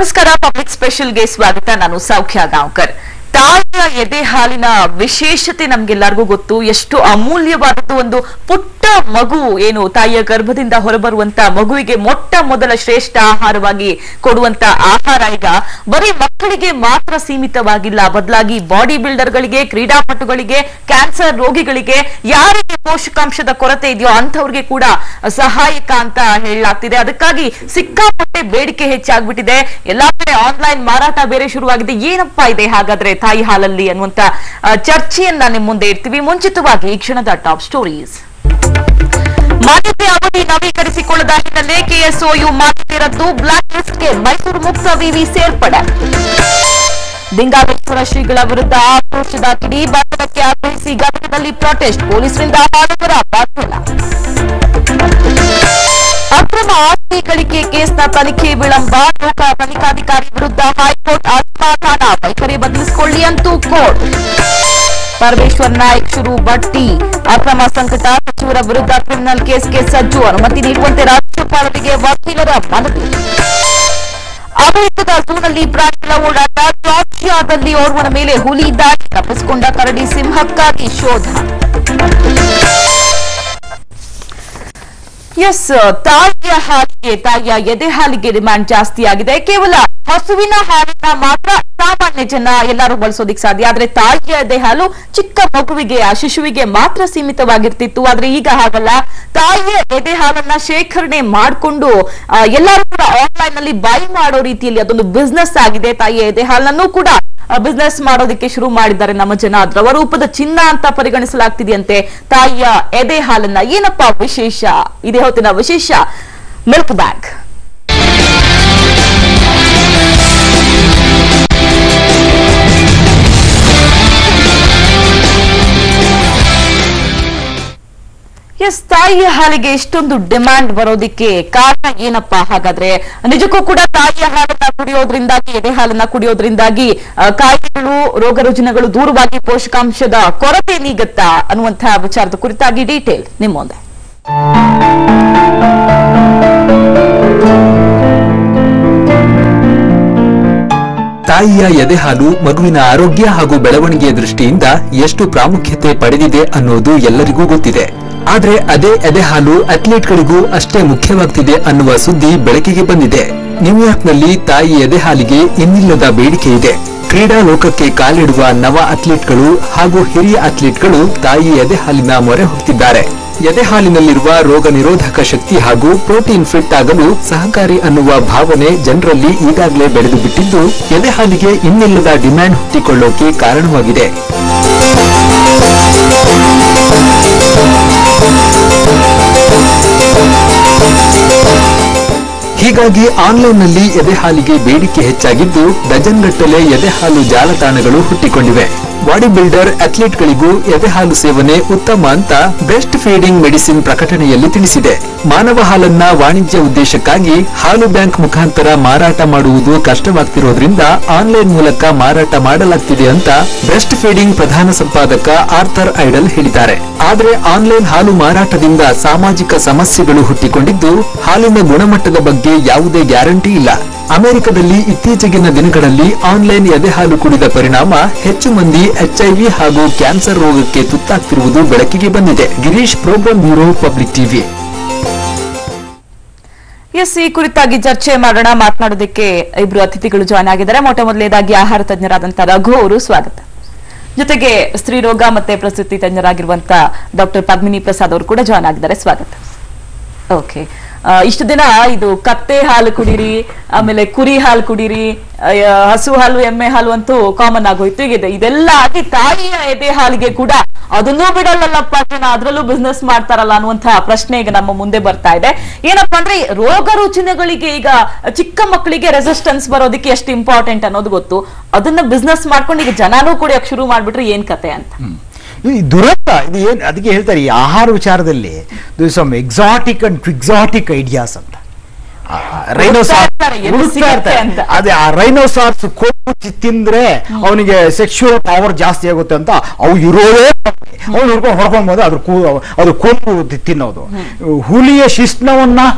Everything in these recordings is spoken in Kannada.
ನಮಸ್ಕಾರ ಪಬ್ಲಿಕ್ ಸ್ಪೆಷಲ್ಗೆ ಸ್ವಾಗತ ನಾನು ಸೌಖ್ಯ ಗಾಂವ್ಕರ್ ತಾಯಿಯ ಎದೆ ಹಾಲಿನ ವಿಶೇಷತೆ ನಮ್ಗೆಲ್ಲರಿಗೂ ಗೊತ್ತು ಎಷ್ಟು ಅಮೂಲ್ಯವಾದದ್ದು ಒಂದು ಪುಟ್ಟ ಮಗು ಏನು ತಾಯಿಯ ಗರ್ಭದಿಂದ ಹೊರಬರುವಂತ ಮಗುವಿಗೆ ಮೊಟ್ಟ ಮೊದಲ ಶ್ರೇಷ್ಠ ಆಹಾರವಾಗಿ ಕೊಡುವಂತ ಆಹಾರ ಈಗ ಬರೀ ಮಕ್ಕಳಿಗೆ ಮಾತ್ರ ಸೀಮಿತವಾಗಿಲ್ಲ ಬದಲಾಗಿ ಬಾಡಿ ಬಿಲ್ಡರ್ಗಳಿಗೆ ಕ್ರೀಡಾಪಟುಗಳಿಗೆ ಕ್ಯಾನ್ಸರ್ ರೋಗಿಗಳಿಗೆ ಯಾರಿಗೆ ಪೋಷಕಾಂಶದ ಕೊರತೆ ಇದೆಯೋ ಅಂಥವ್ರಿಗೆ ಕೂಡ ಸಹಾಯಕ ಅಂತ ಹೇಳಲಾಗ್ತಿದೆ ಅದಕ್ಕಾಗಿ ಸಿಕ್ಕಾಪಟ್ಟೆ ಬೇಡಿಕೆ ಹೆಚ್ಚಾಗ್ಬಿಟ್ಟಿದೆ ಎಲ್ಲಾ ಕಡೆ ಆನ್ಲೈನ್ ಮಾರಾಟ ಬೇರೆ ಶುರುವಾಗಿದೆ ಏನಪ್ಪಾ ಇದೆ ಹಾಗಾದ್ರೆ ತಾಯಿ ಹಾಲಲ್ಲಿ ಅನ್ನುವಂತ ಆ, ಚರ್ಚೆಯನ್ನ ನಿಮ್ ಮುಂದೆ ಇಡ್ತೀವಿ ಮುಂಚಿತವಾಗಿ ಈ ಕ್ಷಣದ ಟಾಪ್ ಸ್ಟೋರೀಸ್ ಮಾನ್ಯತೆ ಅವಧಿ ನವೀಕರಿಸಿಕೊಳ್ಳದ ಹಿನ್ನೆಲೆ ಕೆಎಸ್ಒಯು ಮಾನ್ಯತೆ ರದ್ದು ಬ್ಲಾಕ್ ಲಿಸ್ಟ್ಗೆ ಮೈಸೂರು ಮುಕ್ತ ವಿವಿ ಸೇರ್ಪಡೆ ಲಿಂಗಾಲೇಶ್ವರ ಶ್ರೀಗಳ ವಿರುದ್ಧ ಆಕ್ರೋಶದ ಕಿಡಿ ಬಂಧನಕ್ಕೆ ಆಗ್ರಹಿಸಿ ಗದಗದಲ್ಲಿ ಪ್ರೊಟೆಸ್ಟ್ ಪೊಲೀಸರಿಂದ ಆಡಳಿತರ ಬಾಧ್ಯ ಅಕ್ರಮ ಆಸ್ತಿ ಗಳಿಕೆ ಕೇಸ್ನ ತನಿಖೆ ವಿಳಂಬ ಲೋಕ ತನಿಖಾಧಿಕಾರಿ ವಿರುದ್ಧ ಹೈಕೋರ್ಟ್ ಅಸಮಾಧಾನ ವೈಖರಿ ಬದಲಿಸಿಕೊಳ್ಳಿ ಅಂತೂ ಕೋರ್ಟ್ ಪರಮೇಶ್ವರ್ ನಾಯ್ಕ್ ಶುರು ಬಟ್ಟಿ ಅಕ್ರಮ ಸಂಕಟ ಸಚಿವರ ವಿರುದ್ಧ ಕ್ರಿಮಿನಲ್ ಕೇಸ್ಗೆ ಸಜ್ಜು ಅನುಮತಿ ನೀಡುವಂತೆ ರಾಜ್ಯಪಾಲರಿಗೆ ವಕೀಲರ ಮನವಿ ಅಮೆರಿಕದ ಝೂನಲ್ಲಿ ಪ್ರಾಣಿಗಳ ಓಡಾಟ ಜಾರ್ಜಿಯಾದಲ್ಲಿ ಓರ್ವನ ಮೇಲೆ ಹುಲಿ ದಾಳಿ ತಪ್ಪಿಸಿಕೊಂಡ ಕರಡಿ ಸಿಂಹಕ್ಕಾಗಿ ಶೋಧ ಎಸ್ ತಾಯಿಯ ಹಾಲಿಗೆ ತಾಯಿಯ ಎದೆ ಹಾಲಿಗೆ ಡಿಮ್ಯಾಂಡ್ ಜಾಸ್ತಿ ಆಗಿದೆ ಕೇವಲ ಹಸುವಿನ ಹಾಲನ್ನ ಮಾತ್ರ ಸಾಮಾನ್ಯ ಜನ ಎಲ್ಲರೂ ಬಳಸೋದಿಕ್ ಸಾಧ್ಯ ಆದ್ರೆ ತಾಯಿಯ ಎದೆ ಹಾಲು ಚಿಕ್ಕ ಮಗುವಿಗೆ ಆ ಶಿಶುವಿಗೆ ಮಾತ್ರ ಸೀಮಿತವಾಗಿರ್ತಿತ್ತು ಆದ್ರೆ ಈಗ ಹಾಗಲ್ಲ ತಾಯಿಯ ಎದೆ ಹಾಲನ್ನ ಶೇಖರಣೆ ಮಾಡಿಕೊಂಡು ಎಲ್ಲರೂ ಕೂಡ ಆನ್ಲೈನ್ ನಲ್ಲಿ ಬೈ ಮಾಡೋ ರೀತಿಯಲ್ಲಿ ಅದೊಂದು ಬಿಸ್ನೆಸ್ ಆಗಿದೆ ತಾಯಿಯ ಎದೆ ಹಾಲನ್ನು ಕೂಡ ಬಿಸ್ನೆಸ್ ಮಾಡೋದಕ್ಕೆ ಶುರು ಮಾಡಿದ್ದಾರೆ ನಮ್ಮ ಜನ ದ್ರವ ರೂಪದ ಚಿನ್ನ ಅಂತ ಪರಿಗಣಿಸಲಾಗ್ತಿದೆಯಂತೆ ತಾಯಿಯ ಎದೆ ಹಾಲನ್ನ ಏನಪ್ಪಾ ವಿಶೇಷ ಇದೇ ಹೊತ್ತಿನ ವಿಶೇಷ ಮಿಲ್ಕ್ ಬ್ಯಾಗ್ ಎಸ್ ತಾಯಿಯ ಹಾಲಿಗೆ ಇಷ್ಟೊಂದು ಡಿಮ್ಯಾಂಡ್ ಬರೋದಿಕ್ಕೆ ಕಾರಣ ಏನಪ್ಪಾ ಹಾಗಾದ್ರೆ ನಿಜಕ್ಕೂ ಕೂಡ ತಾಯಿಯ ಹಾಲನ್ನ ಕುಡಿಯೋದ್ರಿಂದಾಗಿ ಎದೆ ಹಾಲನ್ನ ಕುಡಿಯೋದ್ರಿಂದಾಗಿ ಆ, ಕಾಯಿಲೆಗಳು ರೋಗ ರುಜಿನಗಳು ದೂರವಾಗಿ ಪೋಷಕಾಂಶದ ಕೊರತೆ ನೀಗುತ್ತಾ ಅನ್ನುವಂತಹ ವಿಚಾರದ ಕುರಿತಾಗಿ ಡೀಟೇಲ್ ನಿಮ್ಮ ಮುಂದೆ ತಾಯಿಯ ಎದೆಹಾಲು ಮಗುವಿನ ಆರೋಗ್ಯ ಹಾಗೂ ಬೆಳವಣಿಗೆಯ ದೃಷ್ಟಿಯಿಂದ ಎಷ್ಟು ಪ್ರಾಮುಖ್ಯತೆ ಪಡೆದಿದೆ ಅನ್ನೋದು ಎಲ್ಲರಿಗೂ ಗೊತ್ತಿದೆ ಆದ್ರೆ ಅದೇ ಎದೆಹಾಲು ಅಥ್ಲೀಟ್ಗಳಿಗೂ ಅಷ್ಟೇ ಮುಖ್ಯವಾಗ್ತಿದೆ ಅನ್ನುವ ಸುದ್ದಿ ಬೆಳಕಿಗೆ ಬಂದಿದೆ ನ್ಯೂಯಾರ್ಕ್ನಲ್ಲಿ ತಾಯಿ ಎದೆಹಾಲಿಗೆ ಇನ್ನಿಲ್ಲದ ಬೇಡಿಕೆ ಇದೆ ಕ್ರೀಡಾ ಲೋಕಕ್ಕೆ ಕಾಲಿಡುವ ನವ ಅಥ್ಲೀಟ್ಗಳು ಹಾಗೂ ಹಿರಿಯ ಅಥ್ಲೀಟ್ಗಳು ತಾಯಿ ಎದೆಹಾಲಿನ ಮೊರೆ ಹೋಗ್ತಿದ್ದಾರೆ ಎದೆಹಾಲಿನಲ್ಲಿರುವ ರೋಗ ನಿರೋಧಕ ಶಕ್ತಿ ಹಾಗೂ ಪ್ರೋಟೀನ್ ಫಿಟ್ ಆಗಲು ಸಹಕಾರಿ ಅನ್ನುವ ಭಾವನೆ ಜನರಲ್ಲಿ ಈಗಾಗಲೇ ಬೆಳೆದು ಬಿಟ್ಟಿದ್ದು ಎದೆಹಾಲಿಗೆ ಇನ್ನಿಲ್ಲದ ಡಿಮ್ಯಾಂಡ್ ಹುಟ್ಟಿಕೊಳ್ಳೋಕೆ ಕಾರಣವಾಗಿದೆ ಹೀಗಾಗಿ ಆನ್ಲೈನ್ನಲ್ಲಿ ಎದೆಹಾಲಿಗೆ ಬೇಡಿಕೆ ಹೆಚ್ಚಾಗಿದ್ದು ಡಜನ್ಗಟ್ಟಲೆ ಎದೆಹಾಲು ಜಾಲತಾಣಗಳು ಹುಟ್ಟಿಕೊಂಡಿವೆ ಬಾಡಿ ಬಿಲ್ಡರ್ ಅಥ್ಲೀಟ್ಗಳಿಗೂ ಎದೆಹಾಲು ಸೇವನೆ ಉತ್ತಮ ಅಂತ ಬೆಸ್ಟ್ ಫೀಡಿಂಗ್ ಮೆಡಿಸಿನ್ ಪ್ರಕಟಣೆಯಲ್ಲಿ ತಿಳಿಸಿದೆ ಮಾನವ ಹಾಲನ್ನ ವಾಣಿಜ್ಯ ಉದ್ದೇಶಕ್ಕಾಗಿ ಹಾಲು ಬ್ಯಾಂಕ್ ಮುಖಾಂತರ ಮಾರಾಟ ಮಾಡುವುದು ಕಷ್ಟವಾಗ್ತಿರೋದ್ರಿಂದ ಆನ್ಲೈನ್ ಮೂಲಕ ಮಾರಾಟ ಮಾಡಲಾಗ್ತಿದೆ ಅಂತ ಬೆಸ್ಟ್ ಫೀಡಿಂಗ್ ಪ್ರಧಾನ ಸಂಪಾದಕ ಆರ್ಥರ್ ಐಡಲ್ ಹೇಳಿದ್ದಾರೆ ಆದ್ರೆ ಆನ್ಲೈನ್ ಹಾಲು ಮಾರಾಟದಿಂದ ಸಾಮಾಜಿಕ ಸಮಸ್ಯೆಗಳು ಹುಟ್ಟಿಕೊಂಡಿದ್ದು ಹಾಲಿನ ಗುಣಮಟ್ಟದ ಬಗ್ಗೆ ಯಾವುದೇ ಗ್ಯಾರಂಟಿ ಇಲ್ಲ ಅಮೆರಿಕದಲ್ಲಿ ಇತ್ತೀಚೆಗಿನ ದಿನಗಳಲ್ಲಿ ಆನ್ಲೈನ್ ಎದೆಹಾಲು ಕುಡಿದ ಪರಿಣಾಮ ಹೆಚ್ಚು ಮಂದಿ ಎಚ್ಐವಿ ಹಾಗೂ ಕ್ಯಾನ್ಸರ್ ರೋಗಕ್ಕೆ ತುತ್ತಾಗ್ತಿರುವುದು ಬೆಳಕಿಗೆ ಬಂದಿದೆ Girish program bureau public TV yes ಈ ಕುರಿತಾಗಿ ಚರ್ಚೆ ಮಾಡೋಣ ಮಾತನಾಡೋದಕ್ಕೆ ಇಬ್ರು ಅತಿಥಿಗಳು ಜಾಯ್ನ್ ಆಗಿದ್ದಾರೆ ಮೊಟ್ಟ ಮೊದಲನೇದಾಗಿ ಆಹಾರ ತಜ್ಞರಾದಂತಹ ರಘು ಅವರು ಸ್ವಾಗತ ಜೊತೆಗೆ ಸ್ತ್ರೀರೋಗ ಮತ್ತೆ ಪ್ರಸೂತಿ ತಜ್ಞರಾಗಿರುವಂತ ಡಾಕ್ಟರ್ ಪದ್ಮಿನಿ ಪ್ರಸಾದ್ ಅವರು ಕೂಡ ಜಾಯ್ನ್ ಆಗಿದ್ದಾರೆ ಸ್ವಾಗತ ಓಕೆ ಇಷ್ಟು ದಿನ ಇದು ಕತ್ತೆ ಹಾಲು ಕುಡೀರಿ ಆಮೇಲೆ ಕುರಿ ಹಾಲು ಕುಡೀರಿ ಆ, ಹಸು ಹಾಲು ಎಮ್ಮೆ ಹಾಲು ಅಂತೂ ಕಾಮನ್ ಆಗೋಯ್ತು ಈಗ ಇದೆ ಇದೆಲ್ಲ ಆಗಿ ತಾಯಿಯ ಎದೆ ಹಾಲಿಗೆ ಕೂಡ ಅದನ್ನೂ ಬಿಡಲ್ಲಲ್ಲಪ್ಪ ಜನ ಅದ್ರಲ್ಲೂ ಬಿಸ್ನೆಸ್ ಮಾಡ್ತಾರಲ್ಲ ಅನ್ನುವಂತಹ ಪ್ರಶ್ನೆ ಈಗ ನಮ್ಮ ಮುಂದೆ ಬರ್ತಾ ಇದೆ ಏನಪ್ಪಾ ಅಂದ್ರೆ ರೋಗ ರುಜಿನಗಳಿಗೆ ಈಗ ಚಿಕ್ಕ ಮಕ್ಕಳಿಗೆ ರೆಸಿಸ್ಟೆನ್ಸ್ ಬರೋದಕ್ಕೆ ಎಷ್ಟು ಇಂಪಾರ್ಟೆಂಟ್ ಅನ್ನೋದು ಗೊತ್ತು ಅದನ್ನ ಬಿಸ್ನೆಸ್ ಮಾಡ್ಕೊಂಡು ಈಗ ಜನನೂ ಕುಡಿಯಕ್ ಶುರು ಮಾಡ್ಬಿಟ್ರೆ ಏನ್ ಕತೆ ಅಂತ ಈ ದುರಂತ ಇದು ಏನ್ ಅದಕ್ಕೆ ಹೇಳ್ತಾರೆ ಈ ಆಹಾರ ವಿಚಾರದಲ್ಲಿ some exotic and quixotic ideas ಅಂತ ರೈನೋಸಾರ್ ಇರ್ತಾರೆ, ಎಲ್ಲಿ ಸಿಗತ್ತೆ ಅಂತ. ಅದೇ ಆ ರೈನೋಸಾರ್ಸ್ ಕೊಬ್ಬು ತಿ- ತಿಂದ್ರೆ ಅವನಿಗೆ ಸೆಕ್ಷುವಲ್ ಪವರ್ ಜಾಸ್ತಿ ಆಗುತ್ತೆ ಅಂತ ಅವು ಇರೋದೇ ಅವ್ನು ಹೊಡ್ಕೊಂಡು ಹೊಡ್ಕೊಂಡು ಬಂದು ಅದ್ರ ಕೂ ಅದ್ರ ಕೊಂಬು ತಿ- ತಿನ್ನೋದು ಹುಲಿಯ ಶಿಶ್ನವನ್ನ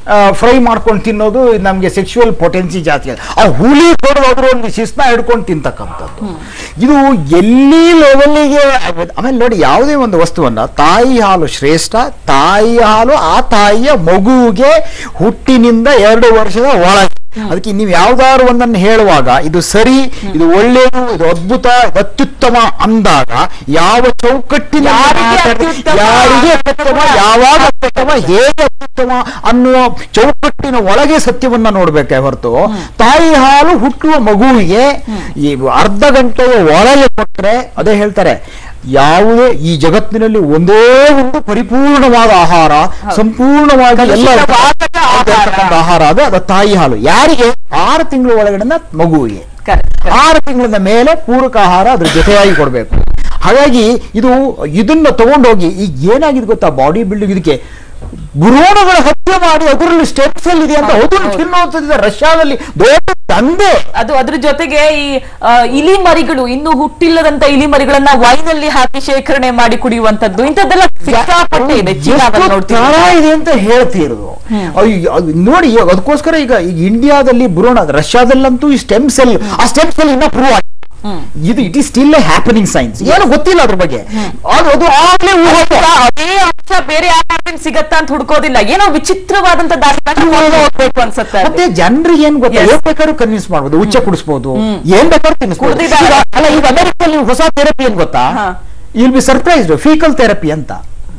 ಫ್ರೈ ಮಾಡ್ಕೊಂಡು ತಿನ್ನೋದು ನಮಗೆ ಸೆಕ್ಶುವಲ್ ಪೊಟೆನ್ಸಿ ಜಾಸ್ತಿ ಆಗುತ್ತೆ. ಆ ಹುಲಿ ಕೊಡೋದ್ರು ಒಂದು ಶಿಸ್ನ ಹಿಡ್ಕೊಂಡು ತಿಂತಕ್ಕಂಥದ್ದು ಇದು ಎಲ್ಲಿ ಲೆವೆಲ್ಲಿಗೆ ಆಮೇಲೆ ನೋಡಿ ಯಾವುದೇ ಒಂದು ವಸ್ತುವನ್ನ ತಾಯಿ ಹಾಲು ಶ್ರೇಷ್ಠ ತಾಯಿ ಹಾಲು ಆ ತಾಯಿಯ ಮಗುವಿಗೆ ಹುಟ್ಟಿನಿಂದ ಎರಡು ವರ್ಷದ ಒಳಗೆ ಅದಕ್ಕೆ ನೀವು ಯಾವ್ದಾದ್ರು ಒಂದನ್ನು ಹೇಳುವಾಗ ಇದು ಸರಿ ಇದು ಒಳ್ಳೆಯದು ಇದು ಅದ್ಭುತ ಇದು ಅತ್ಯುತ್ತಮ ಅಂದಾಗ ಯಾವ ಚೌಕಟ್ಟಿನ ಯಾರಿಗೆ ಅತ್ಯುತ್ತಮ? ಯಾರಿಗೆ ಅತ್ಯುತ್ತಮ ಯಾವಾಗ ಅತ್ಯುತ್ತಮ ಹೇಗೆ ಅತ್ಯುತ್ತಮ ಅನ್ನುವ ಚೌಕಟ್ಟಿನ ಒಳಗೆ ಸತ್ಯವನ್ನ ನೋಡ್ಬೇಕೆ ಹೊರತು ತಾಯಿ ಹಾಲು ಹುಟ್ಟುವ ಮಗುವಿಗೆ ಈ ಅರ್ಧ ಗಂಟೆಯ ಒಳಗೆ ಕೊಟ್ರೆ ಅದೇ ಹೇಳ್ತಾರೆ ಯಾವುದೇ ಈ ಜಗತ್ತಿನಲ್ಲಿ ಒಂದೇ ಒಂದು ಪರಿಪೂರ್ಣವಾದ ಆಹಾರ ಸಂಪೂರ್ಣವಾಗಿ ಎಲ್ಲ ಕಲುಷಿತವಾಗದ ಆಹಾರ. ಇರ್ತಕ್ಕಂಥ ಆಹಾರ ಅದು ಅದು ತಾಯಿ ಹಾಲು ಯಾರಿಗೆ ಆರು ತಿಂಗಳ ಒಳಗಡೆನ ಮಗುವಿಗೆ Correct. ಆರು ತಿಂಗಳಿಂದ ಮೇಲೆ ಪೂರಕ ಆಹಾರ ಅದ್ರ ಜೊತೆಯಾಗಿ ಕೊಡಬೇಕು ಹಾಗಾಗಿ ಇದು ಇದನ್ನ ತಗೊಂಡೋಗಿ ಈಗ ಏನಾಗಿದೆ ಗೊತ್ತಾ ಬಾಡಿ ಬಿಲ್ಡಿಂಗ್ ಇದಕ್ಕೆ ಭ್ರೂಣಗಳ ಹತ್ಯೆ ಮಾಡಿ ಅದರಲ್ಲಿ ಸ್ಟೆಮ್ ಸೆಲ್ ಇದೆ ಅಂತ ಅದನ್ನು ತಿನ್ನೋಂಥದ್ದಿದೆ ರಷ್ಯಾದಲ್ಲಿ ದೊಡ್ಡ ದಂಧೆ ಅದು ಅದ್ರ ಜೊತೆಗೆ ಈ ಆ, ಇಲಿ ಮರಿಗಳು ಇನ್ನು ಹುಟ್ಟಿಲ್ಲದಂತ ಇಲಿ ಮರಿಗಳನ್ನ ವೈನಲ್ಲಿ ಹಾಕಿ ಶೇಖರಣೆ ಮಾಡಿ ಕುಡಿಯುವಂತದ್ದು ಇಂಥದ್ದೆಲ್ಲ ಸಿಕ್ಕಾಪಟ್ಟೆ ಇದೆ ಚೀನಾದಲ್ಲಿ ಎಷ್ಟು ನೋಡ್ತೀವಿ ತರ ಇದೆ ಅಂತ ಹೇಳ್ತಿರೋದು ಅಯ್ಯೋ, ಅದು ನೋಡಿ ಈಗ ಅದಕ್ಕೋಸ್ಕರ ಈಗ ಈಗ ಇಂಡಿಯಾದಲ್ಲಿ ಭ್ರೂಣ ರಷ್ಯಾದಲ್ಲಂತೂ ಈ ಸ್ಟೆಮ್ ಸೆಲ್ ಆ ಸ್ಟೆಮ್ ಸೆಲ್ ಇನ್ನ ಪ್ರೂವ್ ಆಗಿದೆ ಇದು it is still happening science ಏನು ಗೊತ್ತಿಲ್ಲ ಅದ್ರ ಬಗ್ಗೆ ಅದು ಅದು ಆಗ್ಲೇ ಊಹೆ. ಅದೇ ಅಂಶ ಬೇರೆ ಆಹಾರದಿಂದ ಸಿಗತ್ತಾ ಅಂತ ಹುಡ್ಕೋದಿಲ್ಲ ಏನೋ ವಿಚಿತ್ರವಾದಂತ ದಾರಿ ಹೋಗ್ಬೇಕು ಅನ್ಸುತ್ತೆ ಅಲ್ಲಿ. ಮತ್ತೆ ಜನರಿಗೆ ಏನ್ ಗೊತ್ತಾ Yes. ಏನ್ ಬೇಕಾದ್ರೂ ಕನ್ವಿನ್ಸ್ ಮಾಡ್ಬೋದು ಉಚ್ಚ ಕುಡಿಸ್ಬೋದು ಏನ್ ಬೇಕಾದ್ರೂ ತಿನ್ನಿಸ್ಬೋದು ಕುಡ್ದಿದ್ದಾರೆ. ಈಗ- ಅಲ್ಲ ಈಗ ಅಮೆರಿಕಲ್ಲಿ ಹೊಸ ಥೆರಪಿ ಏನ್ ಗೊತ್ತಾ ಹಾ. I'll be surprised fecal therapy ಅಂತ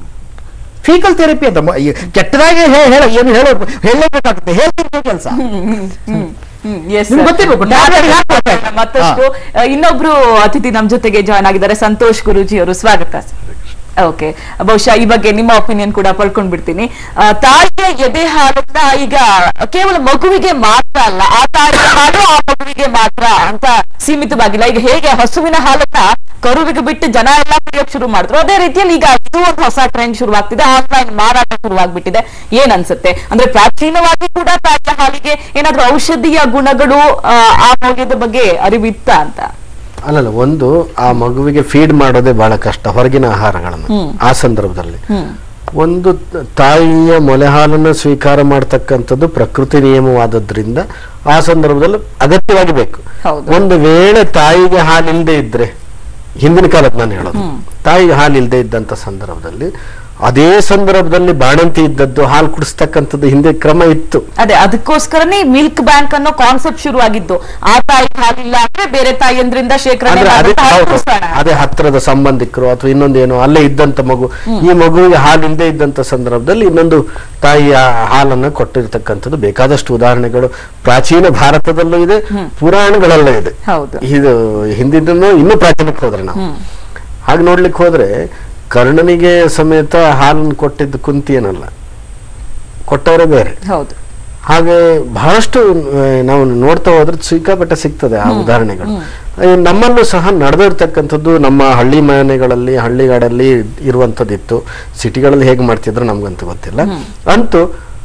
ಫೀಕಲ್ ಥೆರಪಿ ಅಂತ ಮ- ಈ ಕೆಟ್ಟದಾಗಿ ಹೇ- ಹೇಳ ಏನು ಹೇಳೋ ಹೇಳಲೇಬೇಕಾಗುತ್ತೆ ಹೇಳ್ತಿರ್ಬೇಕು ಕೆಲಸ ಹ್ಮ್, yes, ನಿಮ್ಗೆ sir. ಗೊತ್ತಿರ್ಬೇಕು, ನಾನು tablet ಹಾಕ್ಬೇಕು. ಮತ್ತಷ್ಟು ಆ, ಇನ್ನೊಬ್ರು ಅತಿಥಿ ನಮ್ ಜೊತೆಗೆ ಜಾಯ್ನ್ ಆಗಿದ್ದಾರೆ ಸಂತೋಷ್ ಗುರೂಜಿ ಅವರು ಸ್ವಾಗತ ಓಕೆ ಬಹುಶಃ ಈ ಬಗ್ಗೆ ನಿಮ್ಮ ಒಪಿನಿಯನ್ ಕೂಡ ಪಡ್ಕೊಂಡ್ ಬಿಡ್ತೀನಿ ಆ, ತಾಯಿಯ ಎದೆ ಹಾಲನ್ನ ಈಗ ಕೇವಲ ಮಗುವಿಗೆ ಮಾತ್ರ ಅಲ್ಲ ಆ ತಾಯಿಯ ಹಾಲು ಆ ಮಗುವಿಗೆ ಮಾತ್ರ ಅಂತ ಸೀಮಿತವಾಗಿಲ್ಲ ಈಗ ಹೇಗೆ ಹಸುವಿನ ಹಾಲನ್ನ ಕರುವಿಗೆ ಬಿಟ್ಟು ಜನ ಎಲ್ಲ ಕುಡಿಯೋಕ್ ಶುರು ಮಾಡಿದ್ರು ಅದೇ ರೀತಿಯಲ್ಲಿ ಈಗ ಇದು ಒಂದು ಹೊಸ ಟ್ರೆಂಡ್ ಶುರುವಾಗ್ತಿದೆ ಆನ್ಲೈನ್ ಮಾರಾಟ ಶುರುವಾಗ್ಬಿಟ್ಟಿದೆ ಏನ್ ಅನ್ಸುತ್ತೆ ಅಂದ್ರೆ ಪ್ರಾಚೀನವಾಗಿ ಕೂಡ ತಾಯಿಯ ಹಾಲಿಗೆ ಏನಾದ್ರೂ ಔಷಧೀಯ ಗುಣಗಳು ಆ, ಆ ಮೌಲ್ಯದ ಬಗ್ಗೆ ಅರಿವಿತ್ತ ಅಂತ ಅಲ್ಲಲ್ಲ ಒಂದು ಆ ಮಗುವಿಗೆ ಫೀಡ್ ಮಾಡೋದೇ ಬಹಳ ಕಷ್ಟ ಹೊರಗಿನ ಆಹಾರಗಳನ್ನು ಆ ಸಂದರ್ಭದಲ್ಲಿ ಒಂದು ತ- ತಾಯಿಯ ಮೊಲೆ ಹಾಲನ್ನು ಸ್ವೀಕಾರ ಮಾಡ್ತಕ್ಕಂಥದ್ದು ಪ್ರಕೃತಿ ನಿಯಮವಾದದ್ರಿಂದ ಆ ಸಂದರ್ಭದಲ್ಲಿ ಅಗತ್ಯವಾಗಿ ಬೇಕು ಹೌದು. ಒಂದು ವೇಳೆ ತಾಯಿಗೆ ಹಾಲಿಲ್ಲದೆ ಇದ್ರೆ ಹಿಂದಿನ ಕಾಲದ ನಾನು ಹೇಳೋದು ತಾಯಿಗೆ ಹಾಲಿಲ್ಲದೆ ಇದ್ದಂತ ಸಂದರ್ಭದಲ್ಲಿ ಅದೇ ಸಂದರ್ಭದಲ್ಲಿ ಬಾಣಂತಿ ಇದ್ದದ್ದು ಹಾಲು ಕುಡಿಸ್ತಕ್ಕಂಥದ್ದು ಹಿಂದೆ ಕ್ರಮ ಇತ್ತು ಅದೇ ಅದಕ್ಕೋಸ್ಕರನೇ ಮಿಲ್ಕ್ ಬ್ಯಾಂಕ್ ಅನ್ನೋ ಕಾನ್ಸೆಪ್ಟ್ ಶುರುವಾಗಿದ್ದು ಆ ತಾಯಿ ಹಾಲಿಲ್ಲ ಅಂದ್ರೆ ಬೇರೆ ತಾಯಿಯಂದ್ರಿಂದ ಶೇಖರಣೆ ಅಂದ್ರೆ ಅದೇ ಮಾಡಿದಂತ ಹಾಲು ಹೌದು. ಕುಡ್ಸೋಣ. ಅದೇ ಹತ್ತಿರದ ಸಂಬಂಧಿಕರು ಅಥವಾ ಇನ್ನೊಂದೇನು ಅಲ್ಲೇ ಇದ್ದಂತ ಮಗು ಈ ಮಗುವಿಗೆ ಹಾಲು ಇಲ್ಲದೆ ಇದ್ದಂತ ಸಂದರ್ಭದಲ್ಲಿ ಇನ್ನೊಂದು ತಾಯಿಯ ಹಾಲನ್ನ ಕೊಟ್ಟಿರ್ತಕ್ಕಂಥದ್ದು ಬೇಕಾದಷ್ಟು ಉದಾಹರಣೆಗಳು ಪ್ರಾಚೀನ ಭಾರತದಲ್ಲೂ ಇದೆ ಪುರಾಣಗಳಲ್ಲೂ ಇದೆ ಹೌದು. ಇದು ಹಿಂದಿದ್ದನ್ನು ಇನ್ನೂ ಪ್ರಾಚೀನಕ್ಕೆ ಹೋದ್ರೆ ನಾವು ಹಾಗೆ ನೋಡ್ಲಿಕ್ಕೆ ಹೋದ್ರೆ ಕರ್ಣನಿಗೆ ಸಮೇತ ಹಾಲನ್ನು ಕೊಟ್ಟಿದ್ದು ಕುಂತಿ ಏನಲ್ಲ ಕೊಟ್ಟವರೇ ಬೇರೆ ಹೌದು ಹಾಗೆ ಬಹಳಷ್ಟು ಆ, ನಾವು ನೋಡ್ತಾ ಹೋದ್ರೆ ಸಿಕ್ಕಾಪಟ್ಟೆ ಸಿಗ್ತದೆ ಆ ಉದಾಹರಣೆಗಳು ಆ, ನಮ್ಮಲ್ಲೂ ಸಹ ನಡೆದಿರ್ತಕ್ಕಂಥದ್ದು ನಮ್ಮ ಹಳ್ಳಿ ಮನೆಗಳಲ್ಲಿ ಹಳ್ಳಿಗಾಡಲ್ಲಿ ಇರುವಂಥದ್ದಿತ್ತು ಸಿಟಿಗಳಲ್ಲಿ ಹೇಗೆ ಮಾಡ್ತಿದ್ರು ನಮ್ಗಂತೂ ಗೊತ್ತಿಲ್ಲ ಅಂತೂ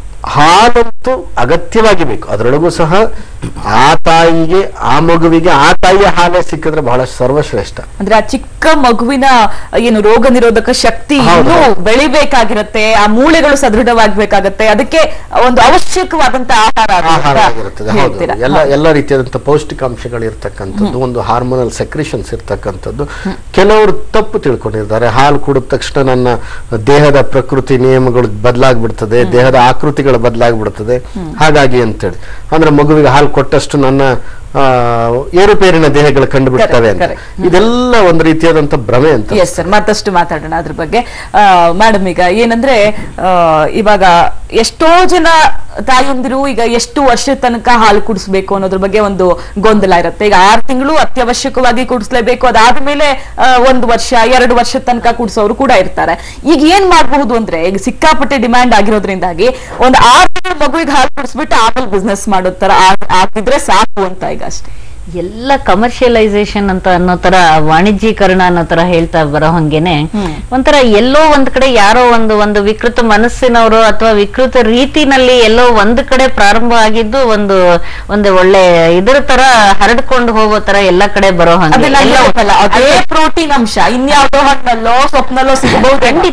ಹಾಲಂತೂ ಅಗತ್ಯವಾಗಿ ಬೇಕು ಅದರೊಳಗೂ ಸಹ ಆ ತಾಯಿಗೆ ಆ ಮಗುವಿಗೆ ಆ ತಾಯಿಯ ಹಾಲೇ ಸಿಕ್ಕಿದ್ರೆ ಬಹಳ ಸರ್ವಶ್ರೇಷ್ಠ ಅಂದ್ರೆ ಆ ಚಿಕ್ಕ ಮಗುವಿನ ಏನು ರೋಗ ನಿರೋಧಕ ಶಕ್ತಿ ಹೌದು, ಇನ್ನೂ ಹೌದು. ಬೆಳಿಬೇಕಾಗಿರತ್ತೆ ಆ ಮೂಳೆಗಳು ಸದೃಢವಾಗ್ಬೇಕಾಗತ್ತೆ ಅದಕ್ಕೆ ಒಂದು ಅವಶ್ಯಕವಾದಂತ ಆಹಾರ ಅದು ಅಂತ ಆಹಾರ ಆಗಿರುತ್ತದೆ ಹೌದು ಹೇಳ್ತೀರಾ? ಎಲ್ಲ ಎಲ್ಲ ರೀತಿಯಾದಂಥ ಪೌಷ್ಟಿಕಾಂಶಗಳು ಇರ್ತಕ್ಕಂಥದ್ದು ಒಂದು ಹಾರ್ಮೋನಲ್ ಸೆಕ್ರಿಷನ್ಸ್ ಇರ್ತಕ್ಕಂಥದ್ದು ಕೆಲವರು ತಪ್ಪು ತಿಳ್ಕೊಂಡಿರ್ತಾರೆ ಹಾಲು ಕುಡಿದ ತಕ್ಷಣ ನನ್ನ ದೇಹದ ಪ್ರಕೃತಿ ನಿಯಮಗಳು ಬದಲಾಗ್ಬಿಡ್ತದೆ ದೇಹದ ಆಕೃತಿಗಳು ಬದಲಾಗ್ಬಿಡ್ತದೆ ಹಾಗಾಗಿ ಅಂತೇಳಿ ಅಂದ್ರೆ ಮಗುವಿಗೆ ಹಾಲು ಕೊಟ್ಟಷ್ಟು ನನ್ನ ಆ, ಏರುಪೇರಿನ ದೇಹಗಳು ಕಂಡು ಬಿಡ್ತವೆ ಅಂತ Correct, correct. ಇದೆಲ್ಲ ಒಂದು ರೀತಿಯಾದಂಥ ಭ್ರಮೆ ಅಂತ ಎಸ್ ಸರ್ ಮತ್ತಷ್ಟು ಮಾತಾಡೋಣ ಅದ್ರ ಬಗ್ಗೆ ಮೇಡಮ್ ಈಗ ಏನಂದ್ರೆ ಆ, ಇವಾಗ ಎಷ್ಟೋ ಜನ ತಾಯಂದಿರು ಈಗ ಎಷ್ಟು ವರ್ಷದ ತನಕ ಹಾಲು ಕುಡಿಸ್ಬೇಕು ಅನ್ನೋದ್ರ ಬಗ್ಗೆ ಒಂದು ಗೊಂದಲ ಇರುತ್ತೆ ಈಗ ಆರು ತಿಂಗಳು ಅತ್ಯವಶ್ಯಕವಾಗಿ ಕುಡಿಸ್ಲೇಬೇಕು ಅದಾದ್ಮೇಲೆ ಆ, ಒಂದು ವರ್ಷ ಎರಡು ವರ್ಷದ ತನಕ ಕುಡಿಸೋರು ಕೂಡ ಇರ್ತಾರೆ ಈಗ ಏನ್ ಮಾಡಬಹುದು ಅಂದ್ರೆ ಈಗ ಸಿಕ್ಕಾಪಟ್ಟೆ ಡಿಮ್ಯಾಂಡ್ ಆಗಿರೋದ್ರಿಂದಾಗಿ ಒಂದು ಆರು ತಿಂಗಳು ಮಗುವಿಗೆ ಹಾಲು ಕುಡಿಸ್ಬಿಟ್ಟು ಆಮೇಲೆ ಬಿಸ್ನೆಸ್ ಮಾಡೋ ತರ ಆಗ್- ಆಗ್ತಿದ್ರೆ ಸಾಕು ಅಂತ ಈಗ ಅಷ್ಟೇ ಎಲ್ಲ ಕಮರ್ಷಿಯಲೈಸೇಷನ್ ಅಂತ ಅನ್ನೋ ತರ ವಾಣಿಜ್ಯೀಕರಣ ಅನ್ನೋ ತರ ಹೇಳ್ತಾ ಬರೋ ಹಂಗೇನೆ ಒಂಥರ ಎಲ್ಲೋ ಒಂದ್ ಕಡೆ ಯಾರೋ ಒಂದು ಒಂದು ವಿಕೃತ ಮನಸ್ಸಿನವರು ಅಥವಾ ವಿಕೃತ ರೀತಿನಲ್ಲಿ ಎಲ್ಲೋ ಒಂದ್ ಕಡೆ ಪ್ರಾರಂಭ ಆಗಿದ್ದು ಒಂದು ಒಂದು ಒಳ್ಳೆ ಇದ್ರ ತರ ಹರಡ್ಕೊಂಡು ಹೋಗೋ ತರ ಎಲ್ಲ ಕಡೆ ಬರೋ ಹಂಗೆ ಅದೆಲ್ಲ ಎಲ್ಲ ಅಲ್ಲ ಅದೇ ಅದೇ ಪ್ರೋಟೀನ್ ಅಂಶ ಇನ್ಯಾವುದೋ ಹಣ್ಣಲ್ಲೋ ಸೊಪ್ನಲ್ಲೋ ಸಿಗಬಹುದು ಖಂಡಿತ